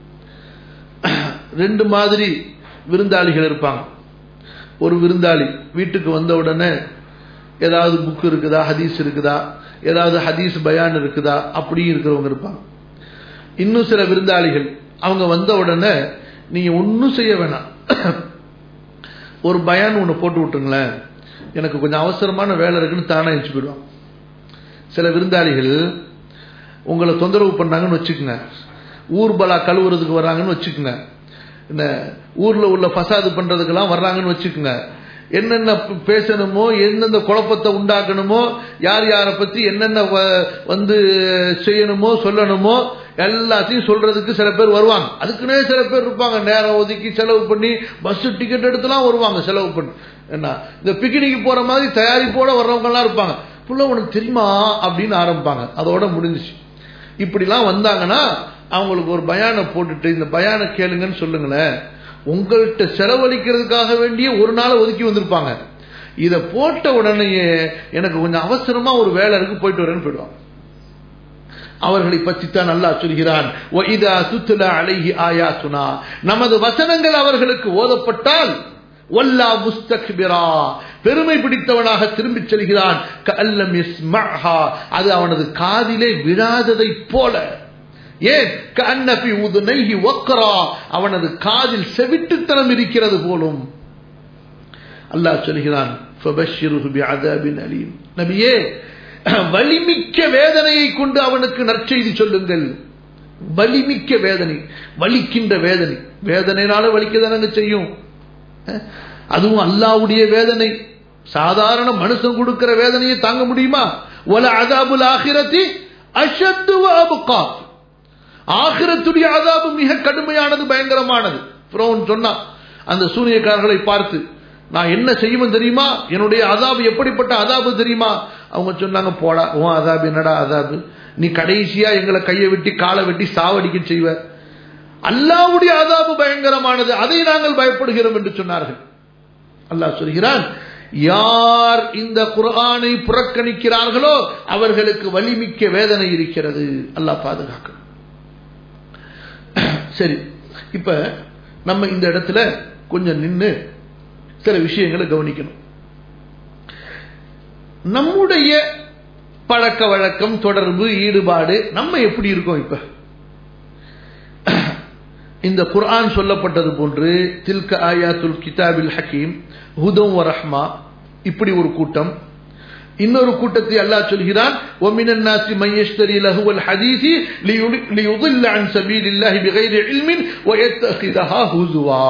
ரெண்டு மாதிரி விருந்தாளிகள் இருப்பாங்க ஒரு விருந்தாளி வீட்டுக்கு வந்த உடனே ஏதாவது புக் இருக்குதா ஹதீஸ் இருக்குதா ஏதாவது ஹதீஸ் பயான் இருக்குதா அப்படி இருக்கிறவங்க இருப்பாங்க இன்னும் சில விருந்தாளிகள் அவங்க வந்த உடனே நீங்க ஒன்றும் செய்ய வேணாம் ஒரு பயான் ஒன்று போட்டு விட்டுங்களேன் எனக்கு கொஞ்சம் அவசரமான வேலை இருக்குன்னு தானே எழுச்சி போயிடுவாங்க சில விருந்தாளிகள் உங்களை தொந்தரவு பண்ணாங்கன்னு வச்சுக்கோங்க ஊர்பலா கழுவுறதுக்கு வர்றாங்கன்னு வச்சுக்கோங்க இந்த ஊர்ல உள்ள பசாது பண்றதுக்கெல்லாம் வர்றாங்கன்னு வச்சுக்கோங்க என்னென்ன பேசணுமோ எந்தெந்த குழப்பத்தை உண்டாக்கணுமோ யார் யாரை பத்தி என்னென்ன வந்து செய்யணுமோ சொல்லணுமோ எல்லாத்தையும் சொல்றதுக்கு சில பேர் வருவாங்க அதுக்குன்னே சில பேர் இருப்பாங்க நேரம் ஒதுக்கி செலவு பண்ணி பஸ் டிக்கெட் எடுத்துலாம் வருவாங்க செலவு பண்ணி என்ன இந்த பிக்னிக் போற மாதிரி தயாரிப்போட வர்றவங்க எல்லாம் இருப்பாங்க புள்ள உனக்கு தெரியுமா அப்படின்னு ஆரம்பிப்பாங்க அதோட முடிஞ்சிச்சு இப்படிலாம் வந்தாங்கன்னா அவங்களுக்கு ஒரு பயானை போட்டுட்டு இந்த பயானை கேளுங்கன்னு சொல்லுங்களேன் உங்கள்கிட்ட செலவழிக்கிறதுக்காக வேண்டிய ஒரு நாளை ஒதுக்கி வந்திருப்பாங்க இதை போட்ட உடனேயே எனக்கு கொஞ்சம் அவசரமா ஒரு வேலை இருக்கு போயிட்டு வரேன்னு போயிடுவாங்க அவர்களை பற்றித்தான் நல்லா சொல்கிறான் அழகி ஆயா சுனா நமது வசனங்கள் அவர்களுக்கு ஓதப்பட்டால் வல்லா முஸ்தக்பிரா பெருமை பிடித்தவனாக திரும்பிச் செல்கிறான் கல்லம் அது அவனது காதிலே விழாததை போல ஏன் கண்ணபி உதுநைகி ஒக்கரா அவனது காதில் செவிட்டுத்தனம் இருக்கிறது போலும் அல்லாஹ் சொல்கிறான் நபியே வலிமிக்க வேதனையை கொண்டு அவனுக்கு நற்செய்தி சொல்லுங்கள் வலிமிக்க வேதனை வலிக்கின்ற வேதனை வேதனைனால வலிக்கதானங்க செய்யும் அதுவும் அல்லாவுடைய வேதனை சாதாரண மனுஷன் கொடுக்கிற வேதனையை தாங்க முடியுமா ஒல அதாபுல் ஆகிரத்தி அஷத்து அபுகா ஆகிரத்துடைய அதாபு மிக கடுமையானது பயங்கரமானது சொன்னான் அந்த சூனியக்காரர்களை பார்த்து நான் என்ன செய்வேன் தெரியுமா என்னுடைய அதாபு எப்படிப்பட்ட அதாபு தெரியுமா அவங்க சொன்னாங்க போடா உன் அதாபு என்னடா அதாபு நீ கடைசியா எங்களை கையை வெட்டி காலை வெட்டி சாவடிக்க செய்வ அல்லாவுடைய அதாபு பயங்கரமானது அதை நாங்கள் பயப்படுகிறோம் என்று சொன்னார்கள் அல்லாஹ் சொல்கிறான் யார் இந்த குரானை புறக்கணிக்கிறார்களோ அவர்களுக்கு வலிமிக்க வேதனை இருக்கிறது அல்லாஹ் பாதுகாக்க சரி இப்ப நம்ம இந்த இடத்துல கொஞ்சம் நின்று சில விஷயங்களை கவனிக்கணும் நம்முடைய பழக்க வழக்கம் தொடர்பு ஈடுபாடு நம்ம எப்படி இருக்கோம் இப்ப இந்த குர்ஆன் சொல்லப்பட்டது போன்று தில்க ஆயாத்துல் கிதாபில் ஹக்கீம் ஹுதம் ரஹ்மா இப்படி ஒரு கூட்டம் இன்னொரு கூட்டத்தை அல்லாஹ் சொல்கிறான் وَمِنَ النَّاسِ مَن يَشْتَرِي لَهْوَ الْحَدِيثِ لِيُضِلَّ عَن سَبِيلِ اللَّهِ بِغَيْرِ عِلْمٍ وَيَتَّخِذَهَا هُزُوًا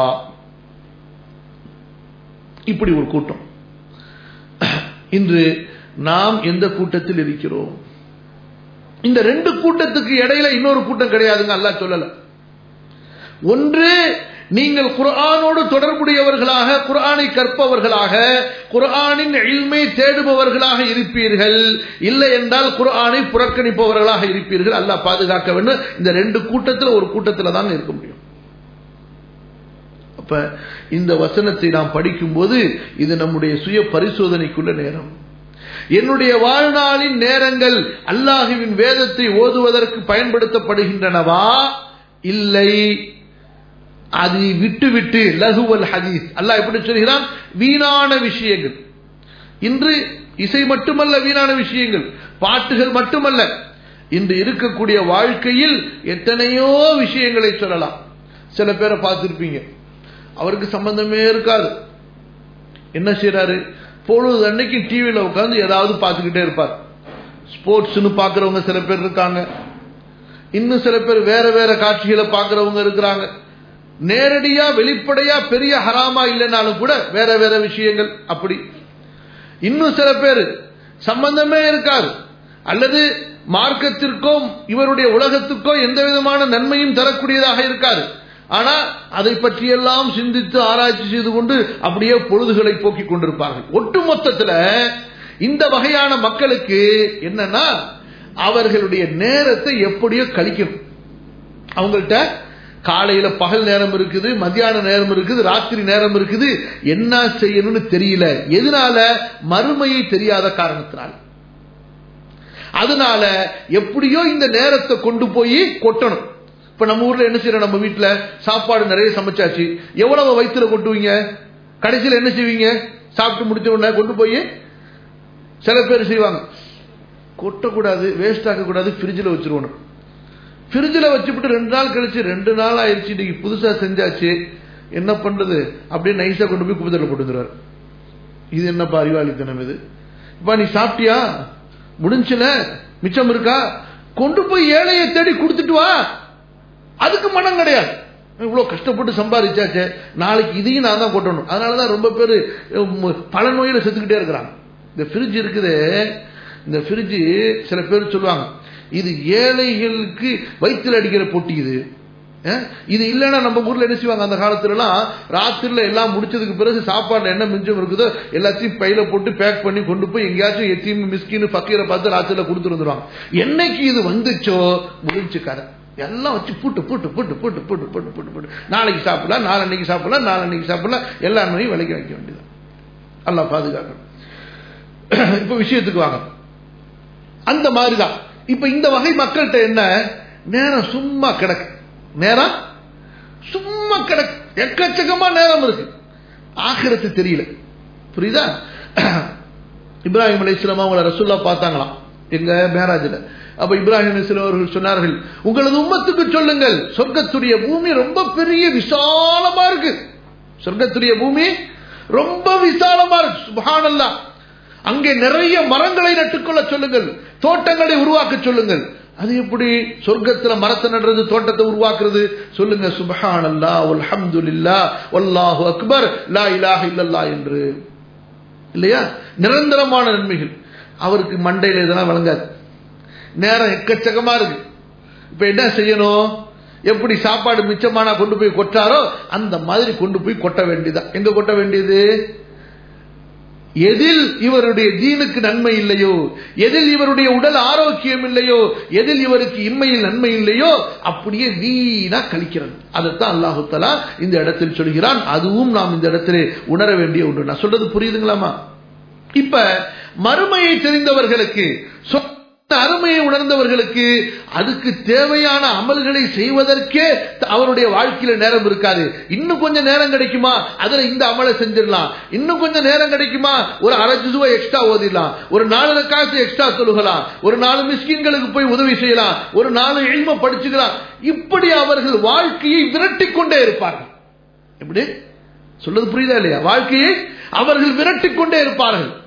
இப்படி ஒரு கூட்டம் இன்று நாம் எந்த கூட்டத்தில் இருக்கிறோம் இந்த ரெண்டு கூட்டத்துக்கு இடையில இன்னொரு கூட்டம் கிடையாதுங்க அல்லாஹ் சொல்லல ஒன்று நீங்கள் குர்ஆனோடு தொடர்புடையவர்களாக குர்ஆனை கற்பவர்களாக குர்ஆனின் இல்மை தேடுபவர்களாக இருப்பீர்கள் இல்லை என்றால் குர்ஆனை புறக்கணிப்பவர்களாக இருப்பீர்கள் அல்லாஹ் பாதுகாக்க வேண்டும் இந்த ரெண்டு கூட்டத்தில் ஒரு கூட்டத்தில் தாங்க இருக்க முடியும் அப்ப இந்த வசனத்தை நாம் படிக்கும்போது இது நம்முடைய சுய பரிசோதனைக்குள்ள நேரம் என்னுடைய வாழ்நாளின் நேரங்கள் அல்லாஹுவின் வேதத்தை ஓதுவதற்கு பயன்படுத்தப்படுகின்றனவா இல்லை அதை விட்டு விட்டு லகுவல் ஹதீஸ் அல்லாஹ் எப்படி சொல்கிறான் வீணான விஷயங்கள் இன்று இசை மட்டுமல்ல வீணான விஷயங்கள் பாட்டுகள் மட்டுமல்ல இன்று இருக்கக்கூடிய வாழ்க்கையில் எத்தனையோ விஷயங்களை சொல்லலாம் சில பேரை பார்த்துருப்பீங்க அவருக்கு சம்பந்தமே இருக்காது என்ன செய்யறாரு பொழுது அன்னைக்கு டிவியில் உட்காந்து ஏதாவது பார்த்துக்கிட்டே இருப்பார் ஸ்போர்ட்ஸ்னு பார்க்குறவங்க சில பேர் இருக்காங்க இன்னும் சில பேர் வேற வேற காட்சிகளை பார்க்குறவங்க இருக்கிறாங்க நேரடியா வெளிப்படையா பெரிய ஹராமா இல்லைனாலும் கூட வேற வேற விஷயங்கள் அப்படி இன்னும் சில பேர் சம்பந்தமே இருக்காது அல்லது மார்க்கத்திற்கோ இவருடைய உலகத்துக்கோ எந்த விதமான நன்மையும் தரக்கூடியதாக இருக்காது ஆனா அதை பற்றியெல்லாம் சிந்தித்து ஆராய்ச்சி செய்து கொண்டு அப்படியே பொழுதுகளை போக்கிக் கொண்டிருப்பார்கள் ஒட்டு மொத்தத்துல இந்த வகையான மக்களுக்கு என்னன்னா அவர்களுடைய நேரத்தை எப்படியோ கழிக்கணும் அவங்கள்ட்ட காலையில பகல் நேரம் இருக்குது மத்தியான நேரம் இருக்குது ராத்திரி நேரம் இருக்குது என்ன செய்யணும்னு தெரியல எதனால மறுமையை தெரியாத காரணத்தினால் அதனால எப்படியோ இந்த நேரத்தை கொண்டு போய் கொட்டணும் இப்ப நம்ம ஊர்ல என்ன செய்யறோம் நம்ம வீட்டுல சாப்பாடு நிறைய சமைச்சாச்சு எவ்வளவு வயிற்றுல கொட்டுவீங்க கடைசியில் என்ன செய்வீங்க சாப்பிட்டு முடிச்ச உடனே கொண்டு போய் சில பேர் செய்வாங்க கொட்டக்கூடாது வேஸ்ட் ஆக்கக்கூடாது ஃப்ரிட்ஜில் வச்சிருவோம் ஃப்ரிட்ஜில் வச்சுவிட்டு ரெண்டு நாள் கழிச்சு ரெண்டு நாள் ஆயிடுச்சு இன்னைக்கு புதுசா செஞ்சாச்சு என்ன பண்றது அப்படியே நைஸா கொண்டு போய் குப்பத்தில் போட்டு வந்துருவார் இது என்னப்பா அறிவாளித்தனம் இது இப்ப நீ சாப்பிட்டியா முடிஞ்சுல மிச்சம் இருக்கா கொண்டு போய் ஏழையை தேடி கொடுத்துட்டு வா அதுக்கு மனம் கிடையாது இவ்வளவு கஷ்டப்பட்டு சம்பாதிச்சாச்சே நாளைக்கு இதையும் நான் தான் கொட்டணும் அதனாலதான் ரொம்ப பேர் பல நோயில செத்துக்கிட்டே இருக்கிறாங்க இந்த ஃப்ரிட்ஜ் இருக்குது இந்த ஃப்ரிட்ஜ் சில பேர் சொல்லுவாங்க இது ஏழைகளுக்கு வயிற்றில் அடிக்கிற பொட்டி இது இது இல்லைன்னா நம்ம ஊர்ல என்ன செய்வாங்க அந்த காலத்துல எல்லாம் ராத்திரில எல்லாம் முடிச்சதுக்கு பிறகு சாப்பாடுல என்ன மிஞ்சம் இருக்குதோ எல்லாத்தையும் பையில போட்டு பேக் பண்ணி கொண்டு போய் எங்கேயாச்சும் எத்தையும் மிஸ்கின்னு பக்கீரை பார்த்து ராத்திரில கொடுத்துட்டு வந்துருவாங்க என்னைக்கு இது வந்துச்சோ முடிஞ்சு கதை எல்லாம் வச்சு பூட்டு பூட்டு பூட்டு பூட்டு பூட்டு பூட்டு பூட்டு பூட்டு நாளைக்கு சாப்பிடலாம் நாளன்னைக்கு சாப்பிடலாம் நாளன்னைக்கு சாப்பிடலாம் எல்லா நோயும் விலைக்கு வைக்க வேண்டியது எல்லாம் பாதுகாக்கணும் இப்ப விஷயத்துக்கு வாங்க அந்த மாதிரிதான் இப்ப இந்த வகை மக்கள்கிட்ட என்ன நேரம் சும்மா கிடக்கு நேரம் சும்மா கிடக்கு எக்கச்சக்கமா நேரம் இருக்கு ஆகிரத்து தெரியல புரியுதா இப்ராஹிம் அலி இஸ்லாம் அவங்கள ரசுல்லா பார்த்தாங்களாம் எங்க மேராஜில் அப்ப இப்ராஹிம் இஸ்லாம் அவர்கள் சொன்னார்கள் உங்களது உம்மத்துக்கு சொல்லுங்கள் சொர்க்கத்துடைய பூமி ரொம்ப பெரிய விசாலமா இருக்கு சொர்க்கத்துடைய பூமி ரொம்ப விசாலமா இருக்கு சுபானல்லா அங்கே நிறைய மரங்களை நட்டுக்கொள்ள சொல்லுங்கள் தோட்டங்களை உருவாக்க சொல்லுங்கள் அது எப்படி சொர்க்கத்துல மரத்தை நடுறது தோட்டத்தை உருவாக்குறது சொல்லுங்க சுபஹான் அல்லா அல்ஹம்துலில்லா வல்லாஹு அக்பர் லா இலாஹ இல்லல்லா என்று இல்லையா நிரந்தரமான நன்மைகள் அவருக்கு மண்டையில் இதெல்லாம் வழங்காது நேரம் எக்கச்சக்கமா இருக்கு இப்ப என்ன செய்யணும் எப்படி சாப்பாடு மிச்சமானா கொண்டு போய் கொட்டாரோ அந்த மாதிரி கொண்டு போய் கொட்ட வேண்டியதா எங்க கொட்ட வேண்டியது எதில் இவருடைய தீனுக்கு நன்மை இல்லையோ எதில் இவருடைய உடல் ஆரோக்கியம் இல்லையோ எதில் இவருக்கு இன்மையில் நன்மை இல்லையோ அப்படியே வீணா கழிக்கிறது அதைத்தான் அல்லாஹு தலா இந்த இடத்தில் சொல்கிறான் அதுவும் நாம் இந்த இடத்திலே உணர வேண்டிய ஒன்று நான் சொல்றது புரியுதுங்களாமா இப்ப மறுமையை தெரிந்தவர்களுக்கு அருமையை உணர்ந்தவர்களுக்கு அதுக்கு தேவையான அமல்களை செய்வதற்கே அவருடைய வாழ்க்கையில நேரம் இருக்காது இன்னும் கொஞ்சம் நேரம் கிடைக்குமா அதுல இந்த அமலை செஞ்சிடலாம் இன்னும் கொஞ்சம் நேரம் கிடைக்குமா ஒரு அரை ஜுதுவா எக்ஸ்ட்ரா ஓதிடலாம் ஒரு நாலு காசு எக்ஸ்ட்ரா சொல்லுகலாம் ஒரு நாலு மிஸ்கின்களுக்கு போய் உதவி செய்யலாம் ஒரு நாலு எளிமை படிச்சுக்கலாம் இப்படி அவர்கள் வாழ்க்கையை விரட்டி கொண்டே இருப்பார்கள் எப்படி சொல்றது புரியுதா இல்லையா வாழ்க்கையை அவர்கள் விரட்டி கொண்டே இருப்பார்கள்